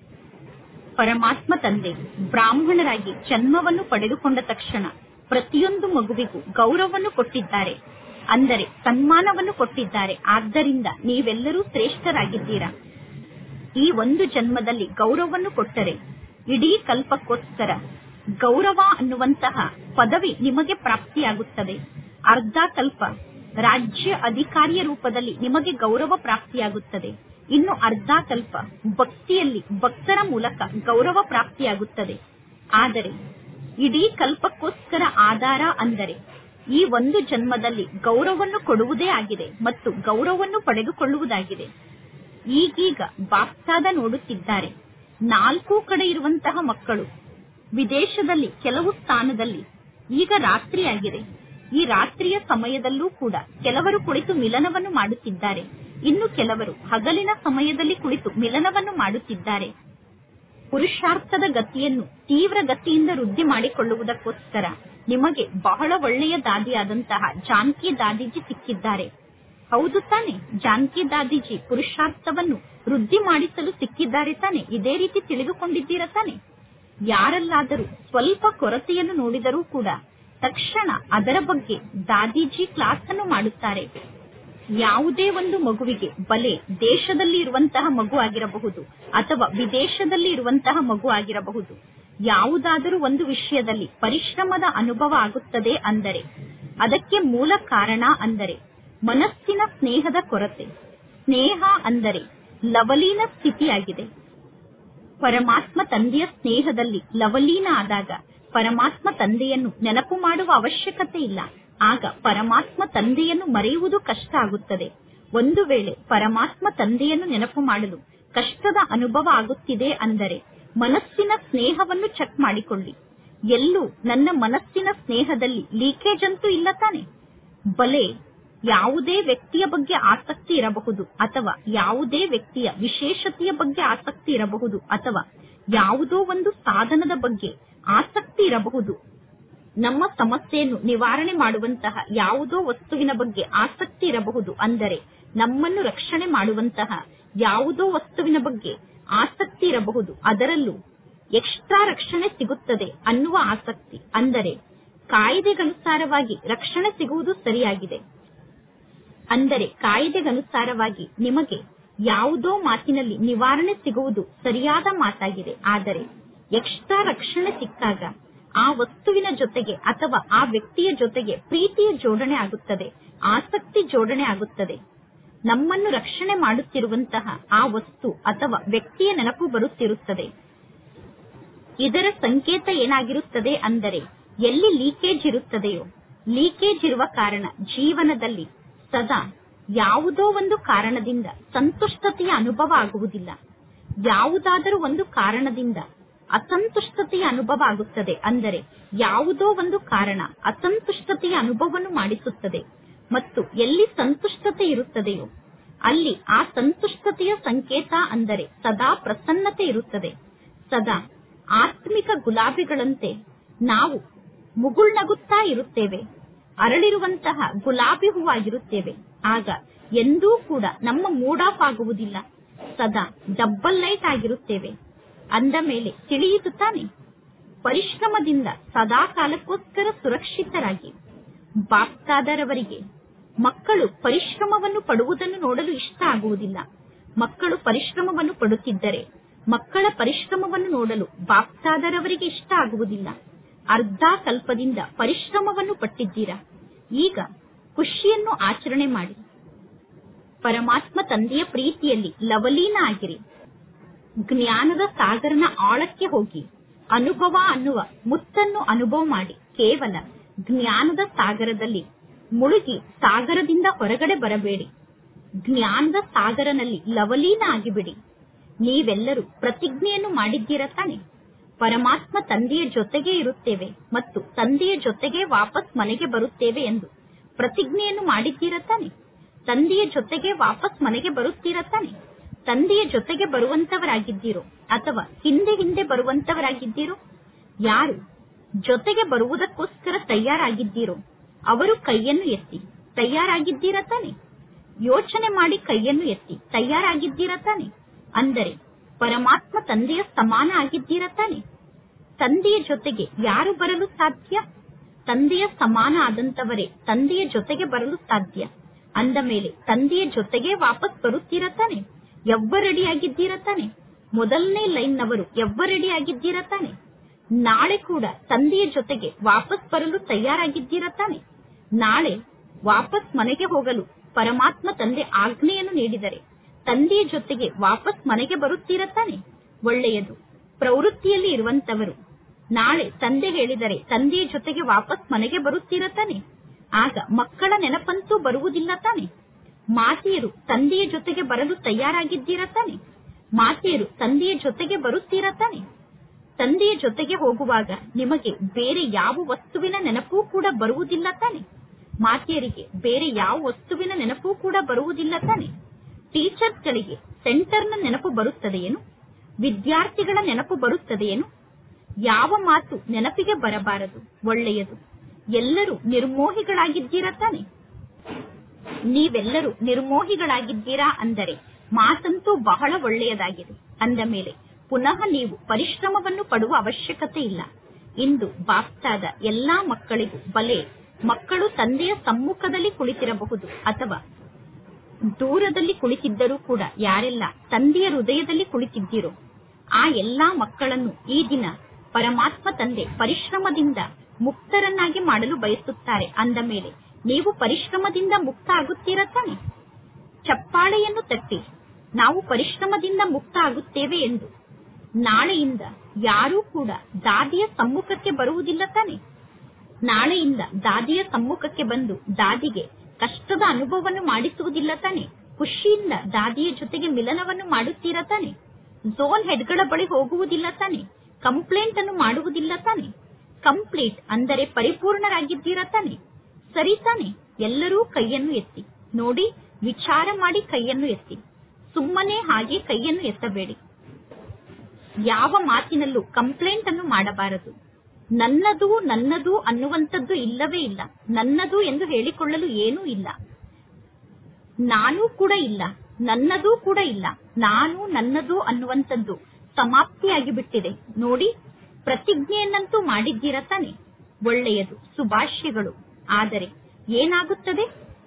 ಪರಮಾತ್ಮ ತಂದೆ ಬ್ರಾಹ್ಮಣರಾಗಿ ಜನ್ಮವನ್ನು ಪಡೆದುಕೊಂಡ ತಕ್ಷಣ ಪ್ರತಿಯೊಂದು ಮಗುವಿಗೂ ಗೌರವವನ್ನು ಕೊಟ್ಟಿದ್ದಾರೆ ಅಂದರೆ ಸನ್ಮಾನವನ್ನು ಕೊಟ್ಟಿದ್ದಾರೆ ಆದ್ದರಿಂದ ನೀವೆಲ್ಲರೂ ಶ್ರೇಷ್ಠರಾಗಿದ್ದೀರಾ ಈ ಒಂದು ಜನ್ಮದಲ್ಲಿ ಗೌರವವನ್ನು ಕೊಟ್ಟರೆ ಇಡೀ ಕಲ್ಪಕ್ಕೋಸ್ಕರ ಗೌರವ ಅನ್ನುವಂತಹ ಪದವಿ ನಿಮಗೆ ಪ್ರಾಪ್ತಿಯಾಗುತ್ತದೆ ಅರ್ಧ ಕಲ್ಪ ರಾಜ್ಯ ಅಧಿಕಾರಿಯ ರೂಪದಲ್ಲಿ ನಿಮಗೆ ಗೌರವ ಪ್ರಾಪ್ತಿಯಾಗುತ್ತದೆ ಇನ್ನು ಅರ್ಧ ಕಲ್ಪ ಭಕ್ತಿಯಲ್ಲಿ ಭಕ್ತರ ಮೂಲಕ ಗೌರವ ಪ್ರಾಪ್ತಿಯಾಗುತ್ತದೆ ಆದರೆ ಇಡೀ ಕಲ್ಪಕ್ಕೋಸ್ಕರ ಆಧಾರ ಅಂದರೆ ಈ ಒಂದು ಜನ್ಮದಲ್ಲಿ ಗೌರವವನ್ನು ಕೊಡುವುದೇ ಆಗಿದೆ ಮತ್ತು ಗೌರವವನ್ನು ಪಡೆದುಕೊಳ್ಳುವುದಾಗಿದೆ ಈಗೀಗ ಬಾಪ್ತಾದ ನೋಡುತ್ತಿದ್ದಾರೆ ನಾಲ್ಕು ಕಡೆ ಇರುವಂತಹ ಮಕ್ಕಳು ವಿದೇಶದಲ್ಲಿ ಕೆಲವು ಸ್ಥಾನದಲ್ಲಿ ಈಗ ರಾತ್ರಿಯಾಗಿದೆ ಈ ರಾತ್ರಿಯ ಸಮಯದಲ್ಲೂ ಕೂಡ ಕೆಲವರು ಕುಳಿತು ಮಿಲನವನ್ನು ಮಾಡುತ್ತಿದ್ದಾರೆ ಇನ್ನು ಕೆಲವರು ಹಗಲಿನ ಸಮಯದಲ್ಲಿ ಕುಳಿತು ಮಿಲನವನ್ನು ಮಾಡುತ್ತಿದ್ದಾರೆ ಪುರುಷಾರ್ಥದ ಗತಿಯನ್ನು ತೀವ್ರ ಗತಿಯಿಂದ ವೃದ್ಧಿ ಮಾಡಿಕೊಳ್ಳುವುದಕ್ಕೋಸ್ಕರ ನಿಮಗೆ ಬಹಳ ಒಳ್ಳೆಯ ದಾದಿಯಾದಂತಹ ಜಾನಕಿ ದಾದಿಜಿ ಸಿಕ್ಕಿದ್ದಾರೆ ಹೌದು ತಾನೆ ಜಾನಕಿ ದಾದಿಜಿ ಪುರುಷಾರ್ಥವನ್ನು ವೃದ್ಧಿ ಮಾಡಿಸಲು ಸಿಕ್ಕಿದ್ದಾರೆ ತಾನೆ ಇದೇ ರೀತಿ ತಿಳಿದುಕೊಂಡಿದ್ದೀರ ತಾನೆ ಯಾರಲ್ಲಾದರೂ ಸ್ವಲ್ಪ ಕೊರತೆಯನ್ನು ನೋಡಿದರೂ ಕೂಡ ತಕ್ಷಣ ಅದರ ಬಗ್ಗೆ ದಾದಿಜಿ ಕ್ಲಾಸ್ ಅನ್ನು ಮಾಡುತ್ತಾರೆ ಯಾವುದೇ ಒಂದು ಮಗುವಿಗೆ ಬಲೆ ದೇಶದಲ್ಲಿ ಇರುವಂತಹ ಮಗು ಆಗಿರಬಹುದು ಅಥವಾ ವಿದೇಶದಲ್ಲಿ ಇರುವಂತಹ ಮಗು ಆಗಿರಬಹುದು ಯಾವುದಾದರೂ ಒಂದು ವಿಷಯದಲ್ಲಿ ಪರಿಶ್ರಮದ ಅನುಭವ ಆಗುತ್ತದೆ ಅಂದರೆ ಅದಕ್ಕೆ ಮೂಲ ಕಾರಣ ಅಂದರೆ ಮನಸ್ಸಿನ ಸ್ನೇಹದ ಕೊರತೆ ಸ್ನೇಹ ಅಂದರೆ ಲವಲೀನ ಸ್ಥಿತಿಯಾಗಿದೆ ಪರಮಾತ್ಮ ತಂದೆಯ ಸ್ನೇಹದಲ್ಲಿ ಲವಲೀನ ಆದಾಗ ಪರಮಾತ್ಮ ತಂದೆಯನ್ನು ನೆನಪು ಮಾಡುವ ಅವಶ್ಯಕತೆ ಇಲ್ಲ ಆಗ ಪರಮಾತ್ಮ ತಂದೆಯನ್ನು ಮರೆಯುವುದು ಕಷ್ಟ ಆಗುತ್ತದೆ ಒಂದು ವೇಳೆ ಪರಮಾತ್ಮ ತಂದೆಯನ್ನು ನೆನಪು ಮಾಡಲು ಕಷ್ಟದ ಅನುಭವ ಆಗುತ್ತಿದೆ ಅಂದರೆ ಮನಸ್ಸಿನ ಸ್ನೇಹವನ್ನು ಚೆಕ್ ಮಾಡಿಕೊಳ್ಳಿ ಎಲ್ಲೂ ನನ್ನ ಮನಸ್ಸಿನ ಸ್ನೇಹದಲ್ಲಿ ಲೀಕೇಜ್ ಅಂತೂ ಇಲ್ಲ ತಾನೆ ಬಲೆ ಯಾವುದೇ ವ್ಯಕ್ತಿಯ ಬಗ್ಗೆ ಆಸಕ್ತಿ ಇರಬಹುದು ಅಥವಾ ಯಾವುದೇ ವ್ಯಕ್ತಿಯ ವಿಶೇಷತೆಯ ಬಗ್ಗೆ ಆಸಕ್ತಿ ಇರಬಹುದು ಅಥವಾ ಯಾವುದೋ ಒಂದು ಸಾಧನದ ಬಗ್ಗೆ ಆಸಕ್ತಿ ಇರಬಹುದು ನಮ್ಮ ಸಮಸ್ಯೆಯನ್ನು ನಿವಾರಣೆ ಮಾಡುವಂತಹ ಯಾವುದೋ ವಸ್ತುವಿನ ಬಗ್ಗೆ ಆಸಕ್ತಿ ಇರಬಹುದು ಅಂದರೆ ನಮ್ಮನ್ನು ರಕ್ಷಣೆ ಮಾಡುವಂತಹ ಯಾವುದೋ ವಸ್ತುವಿನ ಬಗ್ಗೆ ಆಸಕ್ತಿ ಇರಬಹುದು ಅದರಲ್ಲೂ ಎಕ್ಸ್ಟ್ರಾ ರಕ್ಷಣೆ ಸಿಗುತ್ತದೆ ಅನ್ನುವ ಆಸಕ್ತಿ ಅಂದರೆ ಕಾಯ್ದೆಗನುಸಾರವಾಗಿ ರಕ್ಷಣೆ ಸಿಗುವುದು ಸರಿಯಾಗಿದೆ ಅಂದರೆ ಕಾಯ್ದೆಗನುಸಾರವಾಗಿ ನಿಮಗೆ ಯಾವುದೋ ಮಾತಿನಲ್ಲಿ ನಿವಾರಣೆ ಸಿಗುವುದು ಸರಿಯಾದ ಮಾತಾಗಿದೆ ಆದರೆ ಎಕ್ಸ್ಟ್ರಾ ರಕ್ಷಣೆ ಸಿಕ್ಕಾಗ ಆ ವಸ್ತುವಿನ ಜೊತೆಗೆ ಅಥವಾ ಆ ವ್ಯಕ್ತಿಯ ಜೊತೆಗೆ ಪ್ರೀತಿಯ ಜೋಡಣೆ ಆಗುತ್ತದೆ ಆಸಕ್ತಿ ಜೋಡಣೆ ಆಗುತ್ತದೆ ನಮ್ಮನ್ನು ರಕ್ಷಣೆ ಮಾಡುತ್ತಿರುವಂತಹ ಆ ವಸ್ತು ಅಥವಾ ವ್ಯಕ್ತಿಯ ನೆನಪು ಬರುತ್ತಿರುತ್ತದೆ ಇದರ ಸಂಕೇತ ಏನಾಗಿರುತ್ತದೆ ಅಂದರೆ ಎಲ್ಲಿ ಲೀಕೇಜ್ ಇರುತ್ತದೆಯೋ ಲೀಕೇಜ್ ಇರುವ ಕಾರಣ ಜೀವನದಲ್ಲಿ ಸದಾ ಯಾವುದೋ ಒಂದು ಕಾರಣದಿಂದ ಸಂತುಷ್ಟತೆಯ ಅನುಭವ ಆಗುವುದಿಲ್ಲ ಯಾವುದಾದರೂ ಒಂದು ಕಾರಣದಿಂದ ಅಸಂತುಷ್ಟತೆಯ ಅನುಭವ ಆಗುತ್ತದೆ ಅಂದರೆ ಯಾವುದೋ ಒಂದು ಕಾರಣ ಅಸಂತುಷ್ಟತೆಯ ಅನುಭವವನ್ನು ಮಾಡಿಸುತ್ತದೆ ಮತ್ತು ಎಲ್ಲಿ ಸಂತುಷ್ಟತೆ ಇರುತ್ತದೆಯೋ ಅಲ್ಲಿ ಆ ಸಂತುಷ್ಟತೆಯ ಸಂಕೇತ ಅಂದರೆ ಸದಾ ಪ್ರಸನ್ನತೆ ಇರುತ್ತದೆ ಸದಾ ಆತ್ಮಿಕ ಗುಲಾಬಿಗಳಂತೆ ನಾವು ಮುಗುಳ್ನಗುತ್ತಾ ಇರುತ್ತೇವೆ ಅರಳಿರುವಂತಹ ಗುಲಾಬಿ ಹೂವಾಗಿರುತ್ತೇವೆ ಆಗ ಎಂದೂ ಕೂಡ ನಮ್ಮ ಮೂಡ್ ಆಫ್ ಆಗುವುದಿಲ್ಲ ಸದಾ ಡಬ್ಬಲ್ ಲೈಟ್ ಆಗಿರುತ್ತೇವೆ ಅಂದ ಮೇಲೆ ತಿಳಿಯಿತು ತಾನೆ ಪರಿಶ್ರಮದಿಂದ ಸದಾ ಕಾಲಕ್ಕೋಸ್ಕರ ಸುರಕ್ಷಿತರಾಗಿ ಬಾಪ್ತಾದರವರಿಗೆ ಮಕ್ಕಳು ಪರಿಶ್ರಮವನ್ನು ಪಡುವುದನ್ನು ನೋಡಲು ಇಷ್ಟ ಆಗುವುದಿಲ್ಲ ಮಕ್ಕಳು ಪರಿಶ್ರಮವನ್ನು ಪಡುತ್ತಿದ್ದರೆ ಮಕ್ಕಳ ಪರಿಶ್ರಮವನ್ನು ನೋಡಲು ಬಾಪ್ತಾದರವರಿಗೆ ಇಷ್ಟ ಆಗುವುದಿಲ್ಲ ಅರ್ಧ ಕಲ್ಪದಿಂದ ಪರಿಶ್ರಮವನ್ನು ಪಟ್ಟಿದ್ದೀರಾ ಈಗ ಖುಷಿಯನ್ನು ಆಚರಣೆ ಮಾಡಿ ಪರಮಾತ್ಮ ತಂದೆಯ ಪ್ರೀತಿಯಲ್ಲಿ ಲವಲೀನ ಆಗಿರಿ ಜ್ಞಾನದ ಸಾಗರನ ಆಳಕ್ಕೆ ಹೋಗಿ ಅನುಭವ ಅನ್ನುವ ಮುತ್ತನ್ನು ಅನುಭವ ಮಾಡಿ ಕೇವಲ ಜ್ಞಾನದ ಸಾಗರದಲ್ಲಿ ಮುಳುಗಿ ಸಾಗರದಿಂದ ಹೊರಗಡೆ ಬರಬೇಡಿ ಜ್ಞಾನದ ಸಾಗರನಲ್ಲಿ ಲವಲೀನ ಆಗಿಬಿಡಿ ನೀವೆಲ್ಲರೂ ಪ್ರತಿಜ್ಞೆಯನ್ನು ಮಾಡಿದ್ದೀರ ತಾನೆ ಪರಮಾತ್ಮ ತಂದೆಯ ಜೊತೆಗೆ ಇರುತ್ತೇವೆ ಮತ್ತು ತಂದೆಯ ಜೊತೆಗೆ ವಾಪಸ್ ಮನೆಗೆ ಬರುತ್ತೇವೆ ಎಂದು ಪ್ರತಿಜ್ಞೆಯನ್ನು ಮಾಡಿದ್ದೀರ ತಾನೆ ತಂದೆಯ ಜೊತೆಗೆ ವಾಪಸ್ ಮನೆಗೆ ಬರುತ್ತೀರ ತಾನೆ ತಂದೆಯ ಜೊತೆಗೆ ಬರುವಂತವರಾಗಿದ್ದೀರೋ ಅಥವಾ ಹಿಂದೆ ಹಿಂದೆ ಬರುವಂತವರಾಗಿದ್ದೀರೋ ಯಾರು ಜೊತೆಗೆ ಬರುವುದಕ್ಕೋಸ್ಕರ ತಯಾರಾಗಿದ್ದೀರೋ ಅವರು ಕೈಯನ್ನು ಎತ್ತಿ ತಯಾರಾಗಿದ್ದೀರ ತಾನೆ ಯೋಚನೆ ಮಾಡಿ ಕೈಯನ್ನು ಎತ್ತಿ ತಯಾರಾಗಿದ್ದೀರ ತಾನೆ ಅಂದರೆ ಪರಮಾತ್ಮ ತಂದೆಯ ಸಮಾನ ಆಗಿದ್ದೀರ ತಾನೆ ತಂದೆಯ ಜೊತೆಗೆ ಯಾರು ಬರಲು ಸಾಧ್ಯ ತಂದೆಯ ಸಮಾನ ಆದಂತವರೇ ತಂದೆಯ ಜೊತೆಗೆ ಬರಲು ಸಾಧ್ಯ ಅಂದ ಮೇಲೆ ತಂದೆಯ ಜೊತೆಗೆ ವಾಪಸ್ ಬರುತ್ತೀರ ತಾನೆ ಎವ್ವ ರೆಡಿ ಆಗಿದ್ದೀರ ತಾನೆ ಮೊದಲನೇ ಲೈನ್ ನವರು ಎವ್ವ ರೆಡಿ ಆಗಿದ್ದೀರ ತಾನೆ ನಾಳೆ ಕೂಡ ತಂದೆಯ ಜೊತೆಗೆ ವಾಪಸ್ ಬರಲು ತಯಾರಾಗಿದ್ದೀರ ತಾನೆ ನಾಳೆ ವಾಪಸ್ ಮನೆಗೆ ಹೋಗಲು ಪರಮಾತ್ಮ ತಂದೆ ಆಜ್ಞೆಯನ್ನು ನೀಡಿದರೆ ತಂದೆಯ ಜೊತೆಗೆ ವಾಪಸ್ ಮನೆಗೆ ಬರುತ್ತೀರ ತಾನೆ ಒಳ್ಳೆಯದು ಪ್ರವೃತ್ತಿಯಲ್ಲಿ ಇರುವಂತವರು ನಾಳೆ ತಂದೆ ಹೇಳಿದರೆ ತಂದೆಯ ಜೊತೆಗೆ ವಾಪಸ್ ಮನೆಗೆ ಬರುತ್ತೀರ ತಾನೆ ಆಗ ಮಕ್ಕಳ ನೆನಪಂತೂ ಬರುವುದಿಲ್ಲ ತಾನೆ ಮಾತೆಯರು ತಂದೆಯ ಜೊತೆಗೆ ಬರಲು ತಯಾರಾಗಿದ್ದೀರ ತಾನೆ ಮಾತೆಯರು ತಂದೆಯ ಜೊತೆಗೆ ಬರುತ್ತೀರ ತಾನೆ ತಂದೆಯ ಜೊತೆಗೆ ಹೋಗುವಾಗ ನಿಮಗೆ ಬೇರೆ ಯಾವ ವಸ್ತುವಿನ ನೆನಪೂ ಕೂಡ ಬರುವುದಿಲ್ಲ ತಾನೆ ಮಾತೆಯರಿಗೆ ಬೇರೆ ಯಾವ ವಸ್ತುವಿನ ನೆನಪೂ ಕೂಡ ಬರುವುದಿಲ್ಲ ತಾನೆ ಟೀಚರ್ಸ್ಗಳಿಗೆ ಸೆಂಟರ್ನ ನೆನಪು ಬರುತ್ತದೆಯೇನು ವಿದ್ಯಾರ್ಥಿಗಳ ನೆನಪು ಬರುತ್ತದೆಯೇನು ಯಾವ ಮಾತು ನೆನಪಿಗೆ ಬರಬಾರದು ಒಳ್ಳೆಯದು ಎಲ್ಲರೂ ನಿರ್ಮೋಹಿಗಳಾಗಿದ್ದೀರಾ ತಾನೆ ನೀವೆಲ್ಲರೂ ನಿರ್ಮೋಹಿಗಳಾಗಿದ್ದೀರಾ ಅಂದರೆ ಮಾತಂತೂ ಬಹಳ ಒಳ್ಳೆಯದಾಗಿದೆ ಅಂದ ಮೇಲೆ ಪುನಃ ನೀವು ಪರಿಶ್ರಮವನ್ನು ಪಡುವ ಅವಶ್ಯಕತೆ ಇಲ್ಲ ಇಂದು ಬಾಪ್ತಾದ ಎಲ್ಲಾ ಮಕ್ಕಳಿಗೂ ಬಲೆ ಮಕ್ಕಳು ತಂದೆಯ ಸಮ್ಮುಖದಲ್ಲಿ ಕುಳಿತಿರಬಹುದು ಅಥವಾ ದೂರದಲ್ಲಿ ಕುಳಿತಿದ್ದರೂ ಕೂಡ ಯಾರೆಲ್ಲ ತಂದೆಯ ಹೃದಯದಲ್ಲಿ ಕುಳಿತಿದ್ದೀರೋ ಆ ಎಲ್ಲಾ ಮಕ್ಕಳನ್ನು ಈ ದಿನ ಪರಮಾತ್ಮ ತಂದೆ ಪರಿಶ್ರಮದಿಂದ ಮುಕ್ತರನ್ನಾಗಿ ಮಾಡಲು ಬಯಸುತ್ತಾರೆ ಅಂದ ಮೇಲೆ ನೀವು ಪರಿಶ್ರಮದಿಂದ ಮುಕ್ತ ಆಗುತ್ತೀರಾ ತಾನೆ ಚಪ್ಪಾಳೆಯನ್ನು ತಟ್ಟಿ ನಾವು ಪರಿಶ್ರಮದಿಂದ ಮುಕ್ತ ಆಗುತ್ತೇವೆ ಎಂದು ನಾಳೆಯಿಂದ ಯಾರೂ ಕೂಡ ದಾದಿಯ ಸಮ್ಮುಖಕ್ಕೆ ಬರುವುದಿಲ್ಲ ತಾನೆ ನಾಳೆಯಿಂದ ದಾದಿಯ ಸಮ್ಮುಖಕ್ಕೆ ಬಂದು ದಾದಿಗೆ ಕಷ್ಟದ ಅನುಭವವನ್ನು ಮಾಡಿಸುವುದಿಲ್ಲ ತಾನೆ ಖುಷಿಯಿಂದ ದಾದಿಯ ಜೊತೆಗೆ ಮಿಲನವನ್ನು ಮಾಡುತ್ತೀರಾ ತಾನೆ ಝೋನ್ ಹೆಡ್ಗಳ ಬಳಿ ಹೋಗುವುದಿಲ್ಲ ತಾನೆ ಕಂಪ್ಲೇಂಟ್ ಅನ್ನು ಮಾಡುವುದಿಲ್ಲ ತಾನೆ ಕಂಪ್ಲೀಟ್ ಅಂದರೆ ಪರಿಪೂರ್ಣರಾಗಿದ್ದೀರಾ ತಾನೆ ಸರಿ ತಾನೆ ಎಲ್ಲರೂ ಕೈಯನ್ನು ಎತ್ತಿ ನೋಡಿ ವಿಚಾರ ಮಾಡಿ ಕೈಯನ್ನು ಎತ್ತಿ ಸುಮ್ಮನೆ ಹಾಗೆ ಕೈಯನ್ನು ಎತ್ತಬೇಡಿ ಯಾವ ಮಾತಿನಲ್ಲೂ ಕಂಪ್ಲೇಂಟ್ ಅನ್ನು ಮಾಡಬಾರದು ನನ್ನದು ನನ್ನದು ಅನ್ನುವಂಥದ್ದು ಇಲ್ಲವೇ ಇಲ್ಲ ನನ್ನದು ಎಂದು ಹೇಳಿಕೊಳ್ಳಲು ಏನೂ ಇಲ್ಲ ನಾನು ಕೂಡ ಇಲ್ಲ ನನ್ನದು ಕೂಡ ಇಲ್ಲ ನಾನು ನನ್ನದು ಅನ್ನುವಂಥದ್ದು ಸಮಾಪ್ತಿಯಾಗಿ ಬಿಟ್ಟಿದೆ ನೋಡಿ ಪ್ರತಿಜ್ಞೆಯನ್ನಂತೂ ಮಾಡಿದ್ದೀರಾ ತಾನೆ ಒಳ್ಳೆಯದು ಸುಭಾಷ್ಯಗಳು ಆದರೆ ಏನಾಗುತ್ತದೆ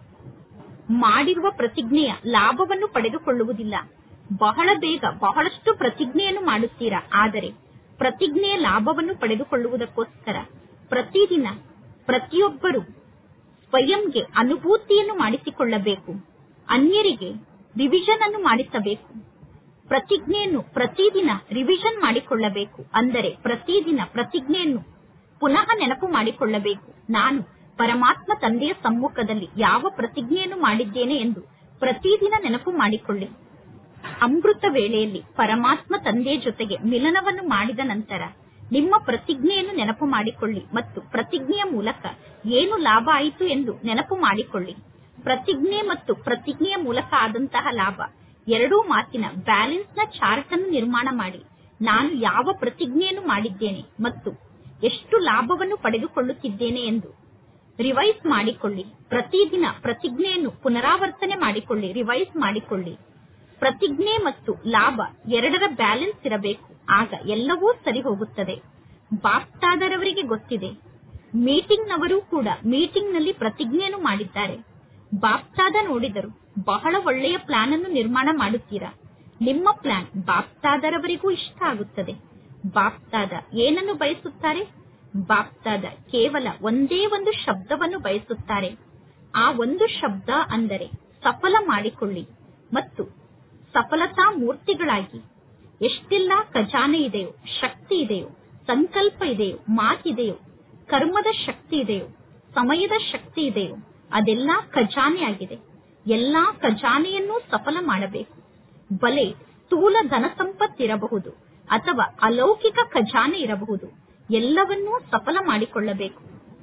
ಮಾಡಿರುವ ಪ್ರತಿಜ್ಞೆಯ ಲಾಭವನ್ನು ಪಡೆದುಕೊಳ್ಳುವುದಿಲ್ಲ ಬಹಳ ಬೇಗ ಬಹಳಷ್ಟು ಪ್ರತಿಜ್ಞೆಯನ್ನು ಮಾಡುತ್ತೀರಾ ಆದರೆ ಪ್ರತಿಜ್ಞೆಯ ಲಾಭವನ್ನು ಪಡೆದುಕೊಳ್ಳುವುದಕ್ಕೋಸ್ಕರ ಪ್ರತಿದಿನ ಪ್ರತಿಯೊಬ್ಬರು ಸ್ವಯಂಗೆ ಅನುಭೂತಿಯನ್ನು ಮಾಡಿಸಿಕೊಳ್ಳಬೇಕು ಅನ್ಯರಿಗೆ ರಿವಿಷನ್ ಅನ್ನು ಮಾಡಿಸಬೇಕು ಪ್ರತಿಜ್ಞೆಯನ್ನು ಪ್ರತಿದಿನ ರಿವಿಷನ್ ಮಾಡಿಕೊಳ್ಳಬೇಕು ಅಂದರೆ ಪ್ರತಿದಿನ ಪ್ರತಿಜ್ಞೆಯನ್ನು ಪುನಃ ನೆನಪು ಮಾಡಿಕೊಳ್ಳಬೇಕು ನಾನು ಪರಮಾತ್ಮ ತಂದೆಯ ಸಮ್ಮುಖದಲ್ಲಿ ಯಾವ ಪ್ರತಿಜ್ಞೆಯನ್ನು ಮಾಡಿದ್ದೇನೆ ಎಂದು ಪ್ರತಿದಿನ ನೆನಪು ಮಾಡಿಕೊಳ್ಳಿ ಅಮೃತ ವೇಳೆಯಲ್ಲಿ ಪರಮಾತ್ಮ ತಂದೆಯ ಜೊತೆಗೆ ಮಿಲನವನ್ನು ಮಾಡಿದ ನಂತರ ನಿಮ್ಮ ಪ್ರತಿಜ್ಞೆಯನ್ನು ನೆನಪು ಮಾಡಿಕೊಳ್ಳಿ ಮತ್ತು ಪ್ರತಿಜ್ಞೆಯ ಮೂಲಕ ಏನು ಲಾಭ ಆಯಿತು ಎಂದು ನೆನಪು ಮಾಡಿಕೊಳ್ಳಿ ಪ್ರತಿಜ್ಞೆ ಮತ್ತು ಪ್ರತಿಜ್ಞೆಯ ಮೂಲಕ ಆದಂತಹ ಲಾಭ ಎರಡೂ ಮಾತಿನ ಬ್ಯಾಲೆನ್ಸ್ ನ ಚಾರ್ಟ್ ಅನ್ನು ನಿರ್ಮಾಣ ಮಾಡಿ ನಾನು ಯಾವ ಪ್ರತಿಜ್ಞೆಯನ್ನು ಮಾಡಿದ್ದೇನೆ ಮತ್ತು ಎಷ್ಟು ಲಾಭವನ್ನು ಪಡೆದುಕೊಳ್ಳುತ್ತಿದ್ದೇನೆ ಎಂದು ರಿವೈಸ್ ಮಾಡಿಕೊಳ್ಳಿ ಪ್ರತಿದಿನ ಪ್ರತಿಜ್ಞೆಯನ್ನು ಪುನರಾವರ್ತನೆ ಮಾಡಿಕೊಳ್ಳಿ ರಿವೈಸ್ ಮಾಡಿಕೊಳ್ಳಿ ಪ್ರತಿಜ್ಞೆ ಮತ್ತು ಲಾಭ ಎರಡರ ಬ್ಯಾಲೆನ್ಸ್ ಇರಬೇಕು ಆಗ ಎಲ್ಲವೂ ಸರಿ ಹೋಗುತ್ತದೆ ಬಾಪ್ತಾದರವರಿಗೆ ಗೊತ್ತಿದೆ ಮೀಟಿಂಗ್ ನವರು ಕೂಡ ಮೀಟಿಂಗ್ ನಲ್ಲಿ ಪ್ರತಿಜ್ಞೆಯನ್ನು ಮಾಡಿದ್ದಾರೆ ಬಾಪ್ತಾದ ನೋಡಿದರು ಬಹಳ ಒಳ್ಳೆಯ ಪ್ಲಾನ್ ಅನ್ನು ನಿರ್ಮಾಣ ಮಾಡುತ್ತೀರಾ ನಿಮ್ಮ ಪ್ಲಾನ್ ಬಾಪ್ತಾದರವರಿಗೂ ಇಷ್ಟ ಆಗುತ್ತದೆ ಬಾಪ್ತಾದ ಏನನ್ನು ಬಯಸುತ್ತಾರೆ ಬಾಪ್ತಾದ ಕೇವಲ ಒಂದೇ ಒಂದು ಶಬ್ದವನ್ನು ಬಯಸುತ್ತಾರೆ ಆ ಒಂದು ಶಬ್ದ ಅಂದರೆ ಸಫಲ ಮಾಡಿಕೊಳ್ಳಿ ಮತ್ತು ಸಫಲತಾ ಮೂರ್ತಿಗಳಾಗಿ ಎಷ್ಟೆಲ್ಲ ಖಜಾನೆ ಇದೆಯೋ ಶಕ್ತಿ ಇದೆಯೋ ಸಂಕಲ್ಪ ಇದೆಯೋ ಮಾತಿದೆಯೋ ಕರ್ಮದ ಶಕ್ತಿ ಇದೆಯೋ ಸಮಯದ ಶಕ್ತಿ ಇದೆಯೋ ಅದೆಲ್ಲ ಖಜಾನೆ ಆಗಿದೆ ಎಲ್ಲಾ ಖಜಾನೆಯನ್ನೂ ಸಫಲ ಮಾಡಬೇಕು ಬಲೆ ಸ್ಥೂಲ ಧನ ಸಂಪತ್ತಿರಬಹುದು ಅಥವಾ ಅಲೌಕಿಕ ಖಜಾನೆ ಇರಬಹುದು ಎಲ್ಲವನ್ನೂ ಸಫಲ ಮಾಡಿಕೊಳ್ಳಬೇಕು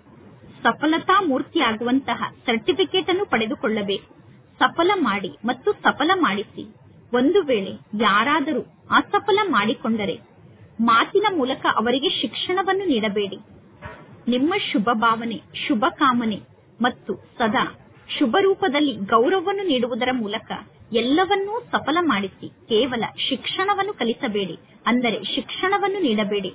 ಸಫಲತಾ ಮೂರ್ತಿ ಆಗುವಂತಹ ಸರ್ಟಿಫಿಕೇಟ್ ಅನ್ನು ಪಡೆದುಕೊಳ್ಳಬೇಕು ಸಫಲ ಮಾಡಿ ಮತ್ತು ಸಫಲ ಮಾಡಿಸಿ ಒಂದು ವೇಳೆ ಯಾರಾದರೂ ಅಸಫಲ ಮಾಡಿಕೊಂಡರೆ ಮಾತಿನ ಮೂಲಕ ಅವರಿಗೆ ಶಿಕ್ಷಣವನ್ನು ನೀಡಬೇಡಿ ನಿಮ್ಮ ಶುಭ ಭಾವನೆ ಶುಭ ಕಾಮನೆ ಮತ್ತು ಸದಾ ಶುಭ ರೂಪದಲ್ಲಿ ಗೌರವವನ್ನು ನೀಡುವುದರ ಮೂಲಕ ಎಲ್ಲವನ್ನೂ ಸಫಲ ಮಾಡಿಸಿ ಕೇವಲ ಶಿಕ್ಷಣವನ್ನು ಕಲಿಸಬೇಡಿ ಅಂದರೆ ಶಿಕ್ಷಣವನ್ನು ನೀಡಬೇಡಿ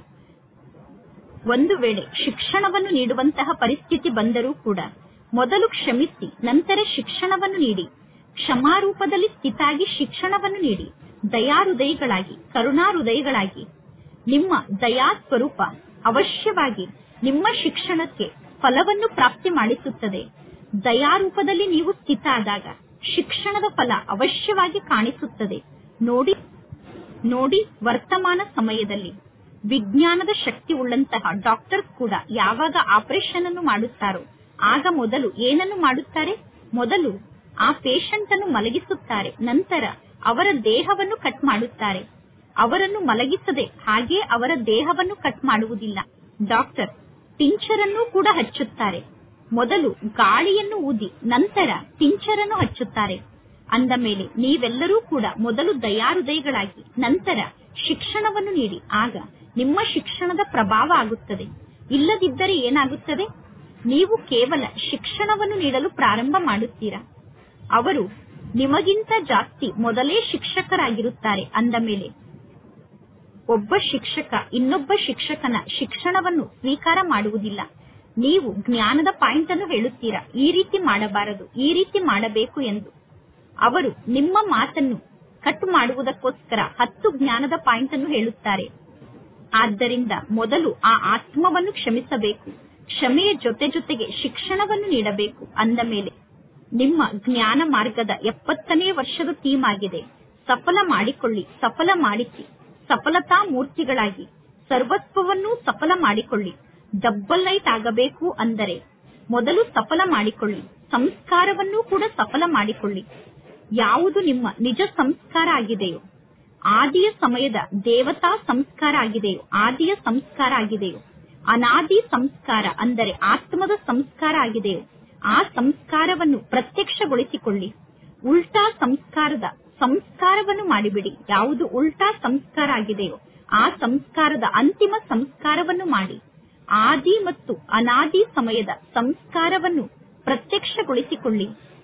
ಒಂದು ವೇಳೆ ಶಿಕ್ಷಣವನ್ನು ನೀಡುವಂತಹ ಪರಿಸ್ಥಿತಿ ಬಂದರೂ ಕೂಡ ಮೊದಲು ಕ್ಷಮಿಸಿ ನಂತರ ಶಿಕ್ಷಣವನ್ನು ನೀಡಿ ಕ್ಷಮಾರೂಪದಲ್ಲಿ ಸ್ಥಿತಾಗಿ ಶಿಕ್ಷಣವನ್ನು ನೀಡಿ ದಯಾಹೃದಯಗಳಾಗಿ ಕರುಣಾಹೃದಯಗಳಾಗಿ ನಿಮ್ಮ ದಯಾ ಸ್ವರೂಪ ಅವಶ್ಯವಾಗಿ ನಿಮ್ಮ ಶಿಕ್ಷಣಕ್ಕೆ ಫಲವನ್ನು ಪ್ರಾಪ್ತಿ ಮಾಡಿಸುತ್ತದೆ ದಯಾರೂಪದಲ್ಲಿ ನೀವು ಸ್ಥಿತ ಆದಾಗ ಶಿಕ್ಷಣದ ಫಲ ಅವಶ್ಯವಾಗಿ ಕಾಣಿಸುತ್ತದೆ ನೋಡಿ ನೋಡಿ ವರ್ತಮಾನ ಸಮಯದಲ್ಲಿ ವಿಜ್ಞಾನದ ಶಕ್ತಿ ಉಳ್ಳಂತಹ ಡಾಕ್ಟರ್ಸ್ ಕೂಡ ಯಾವಾಗ ಆಪರೇಷನ್ ಅನ್ನು ಮಾಡುತ್ತಾರೋ ಆಗ ಮೊದಲು ಏನನ್ನು ಮಾಡುತ್ತಾರೆ ಮೊದಲು ಆ ಪೇಷಂಟ್ ಅನ್ನು ಮಲಗಿಸುತ್ತಾರೆ ನಂತರ ಅವರ ದೇಹವನ್ನು ಕಟ್ ಮಾಡುತ್ತಾರೆ ಅವರನ್ನು ಮಲಗಿಸದೆ ಹಾಗೆ ಅವರ ದೇಹವನ್ನು ಕಟ್ ಮಾಡುವುದಿಲ್ಲ ಡಾಕ್ಟರ್ ಟಿಂಚರನ್ನು ಕೂಡ ಹಚ್ಚುತ್ತಾರೆ ಮೊದಲು ಗಾಳಿಯನ್ನು ಊದಿ ನಂತರ ಟಿಂಚರನ್ನು ಹಚ್ಚುತ್ತಾರೆ ಅಂದ ಮೇಲೆ ನೀವೆಲ್ಲರೂ ಕೂಡ ಮೊದಲು ದಯಾಹೃದಯಗಳಾಗಿ ನಂತರ ಶಿಕ್ಷಣವನ್ನು ನೀಡಿ ಆಗ ನಿಮ್ಮ ಶಿಕ್ಷಣದ ಪ್ರಭಾವ ಆಗುತ್ತದೆ ಇಲ್ಲದಿದ್ದರೆ ಏನಾಗುತ್ತದೆ ನೀವು ಕೇವಲ ಶಿಕ್ಷಣವನ್ನು ನೀಡಲು ಪ್ರಾರಂಭ ಮಾಡುತ್ತೀರಾ ಅವರು ನಿಮಗಿಂತ ಜಾಸ್ತಿ ಮೊದಲೇ ಶಿಕ್ಷಕರಾಗಿರುತ್ತಾರೆ ಅಂದ ಮೇಲೆ ಒಬ್ಬ ಶಿಕ್ಷಕ ಇನ್ನೊಬ್ಬ ಶಿಕ್ಷಕನ ಶಿಕ್ಷಣವನ್ನು ಸ್ವೀಕಾರ ಮಾಡುವುದಿಲ್ಲ ನೀವು ಜ್ಞಾನದ ಪಾಯಿಂಟ್ ಅನ್ನು ಹೇಳುತ್ತೀರಾ ಈ ರೀತಿ ಮಾಡಬಾರದು ಈ ರೀತಿ ಮಾಡಬೇಕು ಎಂದು ಅವರು ನಿಮ್ಮ ಮಾತನ್ನು ಕಟ್ ಮಾಡುವುದಕ್ಕೋಸ್ಕರ ಹತ್ತು ಜ್ಞಾನದ ಪಾಯಿಂಟ್ ಅನ್ನು ಹೇಳುತ್ತಾರೆ ಆದ್ದರಿಂದ ಮೊದಲು ಆ ಆತ್ಮವನ್ನು ಕ್ಷಮಿಸಬೇಕು ಕ್ಷಮೆಯ ಜೊತೆ ಜೊತೆಗೆ ಶಿಕ್ಷಣವನ್ನು ನೀಡಬೇಕು ಅಂದ ಮೇಲೆ ನಿಮ್ಮ ಜ್ಞಾನ ಮಾರ್ಗದ ಎಪ್ಪತ್ತನೇ ವರ್ಷದ ಥೀಮ್ ಆಗಿದೆ ಸಫಲ ಮಾಡಿಕೊಳ್ಳಿ ಸಫಲ ಮಾಡಿಸಿ ಸಫಲತಾ ಮೂರ್ತಿಗಳಾಗಿ ಸರ್ವಸ್ವವನ್ನು ಸಫಲ ಮಾಡಿಕೊಳ್ಳಿ ಡಬ್ಬಲ್ ಲೈಟ್ ಆಗಬೇಕು ಅಂದರೆ ಮೊದಲು ಸಫಲ ಮಾಡಿಕೊಳ್ಳಿ ಸಂಸ್ಕಾರವನ್ನು ಕೂಡ ಸಫಲ ಮಾಡಿಕೊಳ್ಳಿ ಯಾವುದು ನಿಮ್ಮ ನಿಜ ಸಂಸ್ಕಾರ ಆಗಿದೆಯೋ ಆದಿಯ ಸಮಯದ ದೇವತಾ ಸಂಸ್ಕಾರ ಆಗಿದೆಯೋ ಆದಿಯ ಸಂಸ್ಕಾರ ಆಗಿದೆಯೋ ಅನಾದಿ ಸಂಸ್ಕಾರ ಅಂದರೆ ಆತ್ಮದ ಸಂಸ್ಕಾರ ಆಗಿದೆಯೋ ಆ ಸಂಸ್ಕಾರವನ್ನು ಪ್ರತ್ಯಕ್ಷಗೊಳಿಸಿಕೊಳ್ಳಿ ಉಲ್ಟಾ ಸಂಸ್ಕಾರದ ಸಂಸ್ಕಾರವನ್ನು ಮಾಡಿಬಿಡಿ ಯಾವುದು ಉಲ್ಟಾ ಸಂಸ್ಕಾರ ಆಗಿದೆಯೋ ಆ ಸಂಸ್ಕಾರದ ಅಂತಿಮ ಸಂಸ್ಕಾರವನ್ನು ಮಾಡಿ ಆದಿ ಮತ್ತು ಅನಾದಿ ಸಮಯದ ಸಂಸ್ಕಾರವನ್ನು ಪ್ರತ್ಯಕ್ಷಗೊಳಿಸಿಕೊಳ್ಳಿ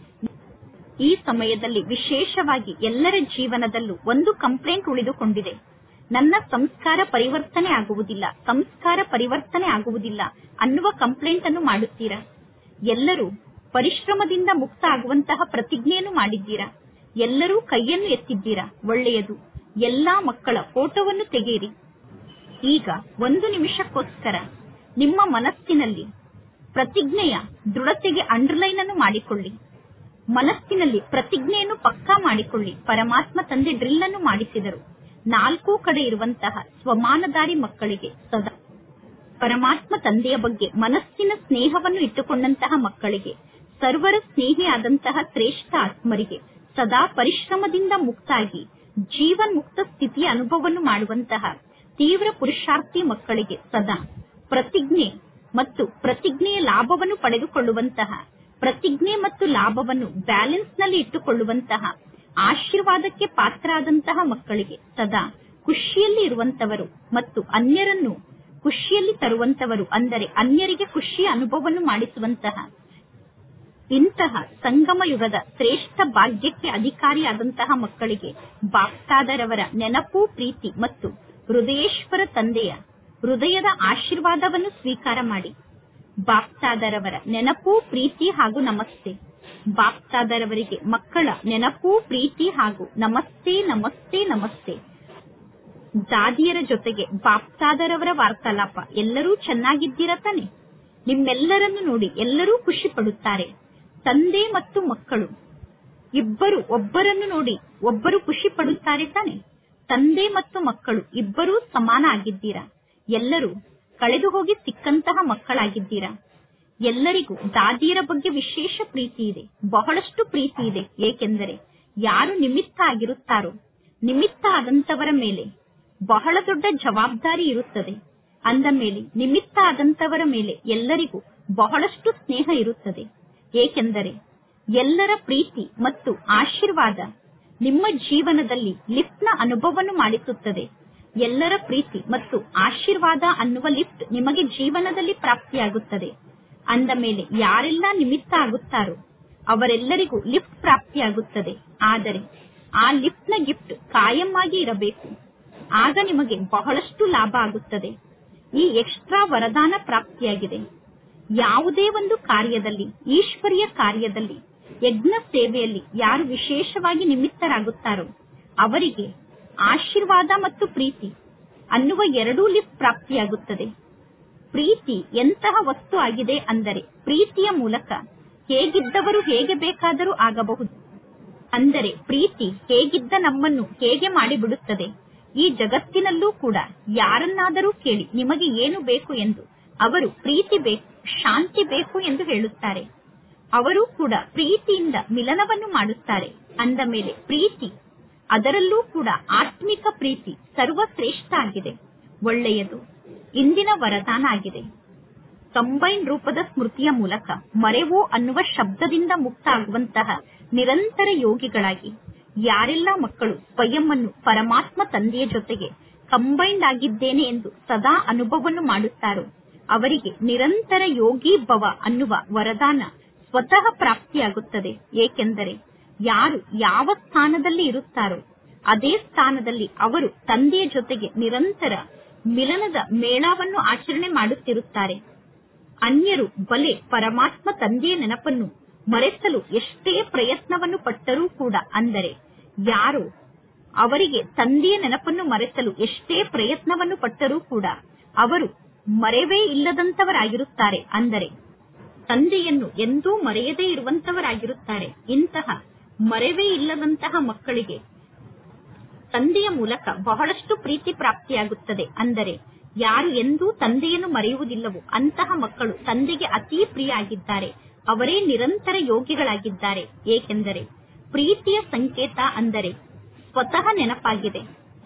ಈ ಸಮಯದಲ್ಲಿ ವಿಶೇಷವಾಗಿ ಎಲ್ಲರ ಜೀವನದಲ್ಲೂ ಒಂದು ಕಂಪ್ಲೇಂಟ್ ಉಳಿದುಕೊಂಡಿದೆ ನನ್ನ ಸಂಸ್ಕಾರ ಪರಿವರ್ತನೆ ಆಗುವುದಿಲ್ಲ ಸಂಸ್ಕಾರ ಪರಿವರ್ತನೆ ಆಗುವುದಿಲ್ಲ ಅನ್ನುವ ಕಂಪ್ಲೇಂಟ್ ಅನ್ನು ಮಾಡುತ್ತೀರಾ ಎಲ್ಲರೂ ಪರಿಶ್ರಮದಿಂದ ಮುಕ್ತ ಆಗುವಂತಹ ಪ್ರತಿಜ್ಞೆಯನ್ನು ಮಾಡಿದ್ದೀರಾ ಎಲ್ಲರೂ ಕೈಯನ್ನು ಎತ್ತಿದ್ದೀರಾ ಒಳ್ಳೆಯದು ಎಲ್ಲಾ ಮಕ್ಕಳ ಫೋಟೋವನ್ನು ತೆಗೆಯಿರಿ ಈಗ ಒಂದು ನಿಮಿಷಕ್ಕೋಸ್ಕರ ನಿಮ್ಮ ಮನಸ್ಸಿನಲ್ಲಿ ಪ್ರತಿಜ್ಞೆಯ ದೃಢತೆಗೆ ಅಂಡರ್ಲೈನ್ ಅನ್ನು ಮಾಡಿಕೊಳ್ಳಿ ಮನಸ್ಸಿನಲ್ಲಿ ಪ್ರತಿಜ್ಞೆಯನ್ನು ಪಕ್ಕಾ ಮಾಡಿಕೊಳ್ಳಿ ಪರಮಾತ್ಮ ತಂದೆ ಡ್ರಿಲ್ ಅನ್ನು ಮಾಡಿಸಿದರು ನಾಲ್ಕು ಕಡೆ ಇರುವಂತಹ ಸ್ವಮಾನದಾರಿ ಮಕ್ಕಳಿಗೆ ಸದಾ ಪರಮಾತ್ಮ ತಂದೆಯ ಬಗ್ಗೆ ಮನಸ್ಸಿನ ಸ್ನೇಹವನ್ನು ಇಟ್ಟುಕೊಂಡಂತಹ ಮಕ್ಕಳಿಗೆ ಸರ್ವರ ಸ್ನೇಹಿಯಾದಂತಹ ಶ್ರೇಷ್ಠ ಆತ್ಮರಿಗೆ ಸದಾ ಪರಿಶ್ರಮದಿಂದ ಮುಕ್ತಾಗಿ ಜೀವನ್ ಮುಕ್ತ ಸ್ಥಿತಿಯ ಅನುಭವವನ್ನು ಮಾಡುವಂತಹ ತೀವ್ರ ಪುರುಷಾರ್ಥಿ ಮಕ್ಕಳಿಗೆ ಸದಾ ಪ್ರತಿಜ್ಞೆ ಮತ್ತು ಪ್ರತಿಜ್ಞೆಯ ಲಾಭವನ್ನು ಪಡೆದುಕೊಳ್ಳುವಂತಹ ಪ್ರತಿಜ್ಞೆ ಮತ್ತು ಲಾಭವನ್ನು ಬ್ಯಾಲೆನ್ಸ್ ನಲ್ಲಿ ಇಟ್ಟುಕೊಳ್ಳುವಂತಹ ಆಶೀರ್ವಾದಕ್ಕೆ ಪಾತ್ರರಾದಂತಹ ಮಕ್ಕಳಿಗೆ ಸದಾ ಖುಷಿಯಲ್ಲಿ ಇರುವಂತವರು ಮತ್ತು ಅನ್ಯರನ್ನು ಖುಷಿಯಲ್ಲಿ ತರುವಂತವರು ಅಂದರೆ ಅನ್ಯರಿಗೆ ಖುಷಿಯ ಅನುಭವವನ್ನು ಮಾಡಿಸುವಂತಹ ಇಂತಹ ಸಂಗಮ ಯುಗದ ಶ್ರೇಷ್ಠ ಭಾಗ್ಯಕ್ಕೆ ಅಧಿಕಾರಿಯಾದಂತಹ ಮಕ್ಕಳಿಗೆ ಬಾಪ್ತಾದರವರ ನೆನಪು ಪ್ರೀತಿ ಮತ್ತು ಹೃದಯೇಶ್ವರ ತಂದೆಯ ಹೃದಯದ ಆಶೀರ್ವಾದವನ್ನು ಸ್ವೀಕಾರ ಮಾಡಿ ಬಾಪ್ತಾದರವರ ನೆನಪು ಪ್ರೀತಿ ಹಾಗೂ ನಮಸ್ತೆ ಬಾಪ್ತಾದರವರಿಗೆ ಮಕ್ಕಳ ನೆನಪು ಪ್ರೀತಿ ಹಾಗೂ ನಮಸ್ತೆ ನಮಸ್ತೆ ನಮಸ್ತೆ ದಾದಿಯರ ಜೊತೆಗೆ ಬಾಪ್ತಾದರವರ ವಾರ್ತಾಲಾಪ ಎಲ್ಲರೂ ಚೆನ್ನಾಗಿದ್ದೀರಾ ತಾನೆ ನಿಮ್ಮೆಲ್ಲರನ್ನು ನೋಡಿ ಎಲ್ಲರೂ ಖುಷಿ ಪಡುತ್ತಾರೆ ತಂದೆ ಮತ್ತು ಮಕ್ಕಳು ಇಬ್ಬರು ಒಬ್ಬರನ್ನು ನೋಡಿ ಒಬ್ಬರು ಖುಷಿ ಪಡುತ್ತಾರೆ ತಾನೆ ತಂದೆ ಮತ್ತು ಮಕ್ಕಳು ಇಬ್ಬರೂ ಸಮಾನ ಆಗಿದ್ದೀರಾ ಎಲ್ಲರೂ ಕಳೆದು ಹೋಗಿ ಸಿಕ್ಕಂತಹ ಮಕ್ಕಳಾಗಿದ್ದೀರಾ ಎಲ್ಲರಿಗೂ ದಾದಿಯರ ಬಗ್ಗೆ ವಿಶೇಷ ಪ್ರೀತಿ ಇದೆ ಬಹಳಷ್ಟು ಪ್ರೀತಿ ಇದೆ ಏಕೆಂದರೆ ಯಾರು ನಿಮಿತ್ತ ಆಗಿರುತ್ತಾರೋ ನಿಮಿತ್ತ ಆದಂತವರ ಮೇಲೆ ಬಹಳ ದೊಡ್ಡ ಜವಾಬ್ದಾರಿ ಇರುತ್ತದೆ ಅಂದ ಮೇಲೆ ನಿಮಿತ್ತ ಆದಂತವರ ಮೇಲೆ ಎಲ್ಲರಿಗೂ ಬಹಳಷ್ಟು ಸ್ನೇಹ ಇರುತ್ತದೆ ಏಕೆಂದರೆ ಎಲ್ಲರ ಪ್ರೀತಿ ಮತ್ತು ಆಶೀರ್ವಾದ ನಿಮ್ಮ ಜೀವನದಲ್ಲಿ ಲಿಫ್ಟ್ನ ಅನುಭವವನ್ನು ಮಾಡಿಸುತ್ತದೆ ಎಲ್ಲರ ಪ್ರೀತಿ ಮತ್ತು ಆಶೀರ್ವಾದ ಅನ್ನುವ ಲಿಫ್ಟ್ ನಿಮಗೆ ಜೀವನದಲ್ಲಿ ಪ್ರಾಪ್ತಿಯಾಗುತ್ತದೆ ಅಂದ ಮೇಲೆ ಯಾರೆಲ್ಲ ನಿಮಿತ್ತ ಆಗುತ್ತಾರೋ ಅವರೆಲ್ಲರಿಗೂ ಲಿಫ್ಟ್ ಪ್ರಾಪ್ತಿಯಾಗುತ್ತದೆ ಆದರೆ ಆ ಲಿಫ್ಟ್ನ ಗಿಫ್ಟ್ ಕಾಯಂ ಆಗಿ ಇರಬೇಕು ಆಗ ನಿಮಗೆ ಬಹಳಷ್ಟು ಲಾಭ ಆಗುತ್ತದೆ ಈ ಎಕ್ಸ್ಟ್ರಾ ವರದಾನ ಪ್ರಾಪ್ತಿಯಾಗಿದೆ ಯಾವುದೇ ಒಂದು ಕಾರ್ಯದಲ್ಲಿ ಈಶ್ವರಿಯ ಕಾರ್ಯದಲ್ಲಿ ಯಜ್ಞ ಸೇವೆಯಲ್ಲಿ ಯಾರು ವಿಶೇಷವಾಗಿ ನಿಮಿತ್ತರಾಗುತ್ತಾರೋ ಅವರಿಗೆ ಆಶೀರ್ವಾದ ಮತ್ತು ಪ್ರೀತಿ ಅನ್ನುವ ಎರಡೂ ಲಿಫ್ಟ್ ಪ್ರಾಪ್ತಿಯಾಗುತ್ತದೆ ಪ್ರೀತಿ ಎಂತಹ ವಸ್ತು ಆಗಿದೆ ಅಂದರೆ ಪ್ರೀತಿಯ ಮೂಲಕ ಹೇಗಿದ್ದವರು ಹೇಗೆ ಬೇಕಾದರೂ ಆಗಬಹುದು ಅಂದರೆ ಪ್ರೀತಿ ಹೇಗಿದ್ದ ನಮ್ಮನ್ನು ಹೇಗೆ ಮಾಡಿಬಿಡುತ್ತದೆ ಈ ಜಗತ್ತಿನಲ್ಲೂ ಕೂಡ ಯಾರನ್ನಾದರೂ ಕೇಳಿ ನಿಮಗೆ ಏನು ಬೇಕು ಎಂದು ಅವರು ಪ್ರೀತಿ ಬೇಕು ಶಾಂತಿ ಬೇಕು ಎಂದು ಹೇಳುತ್ತಾರೆ ಅವರು ಕೂಡ ಪ್ರೀತಿಯಿಂದ ಮಿಲನವನ್ನು ಮಾಡುತ್ತಾರೆ ಅಂದ ಮೇಲೆ ಪ್ರೀತಿ ಅದರಲ್ಲೂ ಕೂಡ ಆತ್ಮಿಕ ಪ್ರೀತಿ ಸರ್ವಶ್ರೇಷ್ಠ ಆಗಿದೆ ಒಳ್ಳೆಯದು ಇಂದಿನ ವರದಾನ ಆಗಿದೆ ಕಂಬೈನ್ ರೂಪದ ಸ್ಮೃತಿಯ ಮೂಲಕ ಮರೆವು ಅನ್ನುವ ಶಬ್ದದಿಂದ ಮುಕ್ತ ಆಗುವಂತಹ ನಿರಂತರ ಯೋಗಿಗಳಾಗಿ ಯಾರೆಲ್ಲ ಮಕ್ಕಳು ಸ್ವಯಂವನ್ನು ಪರಮಾತ್ಮ ತಂದೆಯ ಜೊತೆಗೆ ಕಂಬೈಂಡ್ ಆಗಿದ್ದೇನೆ ಎಂದು ಸದಾ ಅನುಭವವನ್ನು ಮಾಡುತ್ತಾರೋ ಅವರಿಗೆ ನಿರಂತರ ಯೋಗಿ ಭವ ಅನ್ನುವ ವರದಾನ ಸ್ವತಃ ಪ್ರಾಪ್ತಿಯಾಗುತ್ತದೆ ಏಕೆಂದರೆ ಯಾರು ಯಾವ ಸ್ಥಾನದಲ್ಲಿ ಇರುತ್ತಾರೋ ಅದೇ ಸ್ಥಾನದಲ್ಲಿ ಅವರು ತಂದೆಯ ಜೊತೆಗೆ ನಿರಂತರ ಮಿಲನದ ಮೇಳವನ್ನು ಆಚರಣೆ ಮಾಡುತ್ತಿರುತ್ತಾರೆ ಅನ್ಯರು ಬಲೆ ಪರಮಾತ್ಮ ತಂದೆಯ ನೆನಪನ್ನು ಮರೆಸಲು ಎಷ್ಟೇ ಪ್ರಯತ್ನವನ್ನು ಪಟ್ಟರೂ ಕೂಡ ಅಂದರೆ ಯಾರು ಅವರಿಗೆ ತಂದೆಯ ನೆನಪನ್ನು ಮರೆಸಲು ಎಷ್ಟೇ ಪ್ರಯತ್ನವನ್ನು ಪಟ್ಟರೂ ಕೂಡ ಅವರು ಮರೆವೇ ಇಲ್ಲದಂತವರಾಗಿರುತ್ತಾರೆ ಅಂದರೆ ತಂದೆಯನ್ನು ಎಂದೂ ಮರೆಯದೇ ಇರುವಂತವರಾಗಿರುತ್ತಾರೆ ಇಂತಹ ಮರೆವೇ ಇಲ್ಲದಂತಹ ಮಕ್ಕಳಿಗೆ ತಂದೆಯ ಮೂಲಕ ಬಹಳಷ್ಟು ಪ್ರೀತಿ ಪ್ರಾಪ್ತಿಯಾಗುತ್ತದೆ ಅಂದರೆ ಯಾರು ಎಂದೂ ತಂದೆಯನ್ನು ಮರೆಯುವುದಿಲ್ಲವೋ ಅಂತಹ ಮಕ್ಕಳು ತಂದೆಗೆ ಅತೀ ಪ್ರಿಯ ಆಗಿದ್ದಾರೆ ಅವರೇ ನಿರಂತರ ಯೋಗಿಗಳಾಗಿದ್ದಾರೆ ಏಕೆಂದರೆ ಪ್ರೀತಿಯ ಸಂಕೇತ ಅಂದರೆ ಸ್ವತಃ ನೆನಪಾಗಿದೆ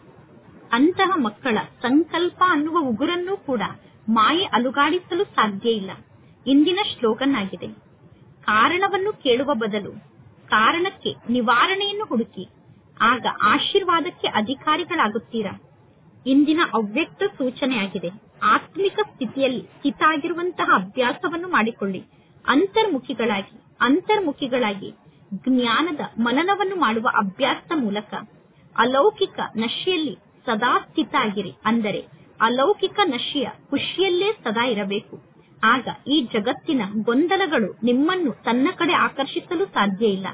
ಅಂತಹ ಮಕ್ಕಳ ಸಂಕಲ್ಪ ಅನ್ನುವ ಉಗುರನ್ನೂ ಕೂಡ ಮಾಯೆ ಅಲುಗಾಡಿಸಲು ಸಾಧ್ಯ ಇಲ್ಲ ಇಂದಿನ ಶ್ಲೋಗನ್ ಆಗಿದೆ ಕಾರಣವನ್ನು ಕೇಳುವ ಬದಲು ಕಾರಣಕ್ಕೆ ನಿವಾರಣೆಯನ್ನು ಹುಡುಕಿ ಆಗ ಆಶೀರ್ವಾದಕ್ಕೆ ಅಧಿಕಾರಿಗಳಾಗುತ್ತೀರಾ ಇಂದಿನ ಅವ್ಯಕ್ತ ಸೂಚನೆ ಆಗಿದೆ ಆತ್ಮಿಕ ಸ್ಥಿತಿಯಲ್ಲಿ ಸ್ಥಿತ ಆಗಿರುವಂತಹ ಅಭ್ಯಾಸವನ್ನು ಮಾಡಿಕೊಳ್ಳಿ ಅಂತರ್ಮುಖಿಗಳಾಗಿ ಅಂತರ್ಮುಖಿಗಳಾಗಿ ಜ್ಞಾನದ ಮನನವನ್ನು ಮಾಡುವ ಅಭ್ಯಾಸದ ಮೂಲಕ ಅಲೌಕಿಕ ನಶೆಯಲ್ಲಿ ಸದಾ ಸ್ಥಿತ ಆಗಿರಿ ಅಂದರೆ ಅಲೌಕಿಕ ನಶೆಯ ಖುಷಿಯಲ್ಲೇ ಸದಾ ಇರಬೇಕು ಆಗ ಈ ಜಗತ್ತಿನ ಗೊಂದಲಗಳು ನಿಮ್ಮನ್ನು ತನ್ನ ಕಡೆ ಆಕರ್ಷಿಸಲು ಸಾಧ್ಯ ಇಲ್ಲ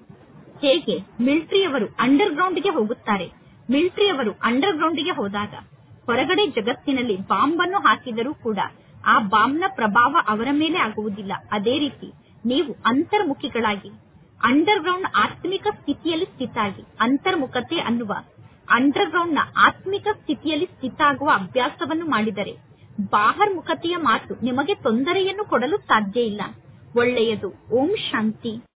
ಹೇಗೆ ಮಿಲಿಟರಿಯವರು ಅಂಡರ್ ಗ್ರೌಂಡ್ಗೆ ಹೋಗುತ್ತಾರೆ ಮಿಲಿಟರಿಯವರು ಅಂಡರ್ ಗ್ರೌಂಡ್ಗೆ ಹೋದಾಗ ಹೊರಗಡೆ ಜಗತ್ತಿನಲ್ಲಿ ಬಾಂಬ್ ಅನ್ನು ಹಾಕಿದರೂ ಕೂಡ ಆ ಬಾಂಬ್ನ ಪ್ರಭಾವ ಅವರ ಮೇಲೆ ಆಗುವುದಿಲ್ಲ ಅದೇ ರೀತಿ ನೀವು ಅಂತರ್ಮುಖಿಗಳಾಗಿ ಅಂಡರ್ ಗ್ರೌಂಡ್ ಆತ್ಮಿಕ ಸ್ಥಿತಿಯಲ್ಲಿ ಸ್ಥಿತ ಆಗಿ ಅಂತರ್ಮುಖತೆ ಅನ್ನುವ ಅಂಡರ್ ಗ್ರೌಂಡ್ ನ ಆತ್ಮಿಕ ಸ್ಥಿತಿಯಲ್ಲಿ ಸ್ಥಿತ ಆಗುವ ಅಭ್ಯಾಸವನ್ನು ಮಾಡಿದರೆ ಬಾಹರ್ಮುಖತೆಯ ಮಾತು ನಿಮಗೆ ತೊಂದರೆಯನ್ನು ಕೊಡಲು ಸಾಧ್ಯ ಇಲ್ಲ ಒಳ್ಳೆಯದು ಓಂ ಶಾಂತಿ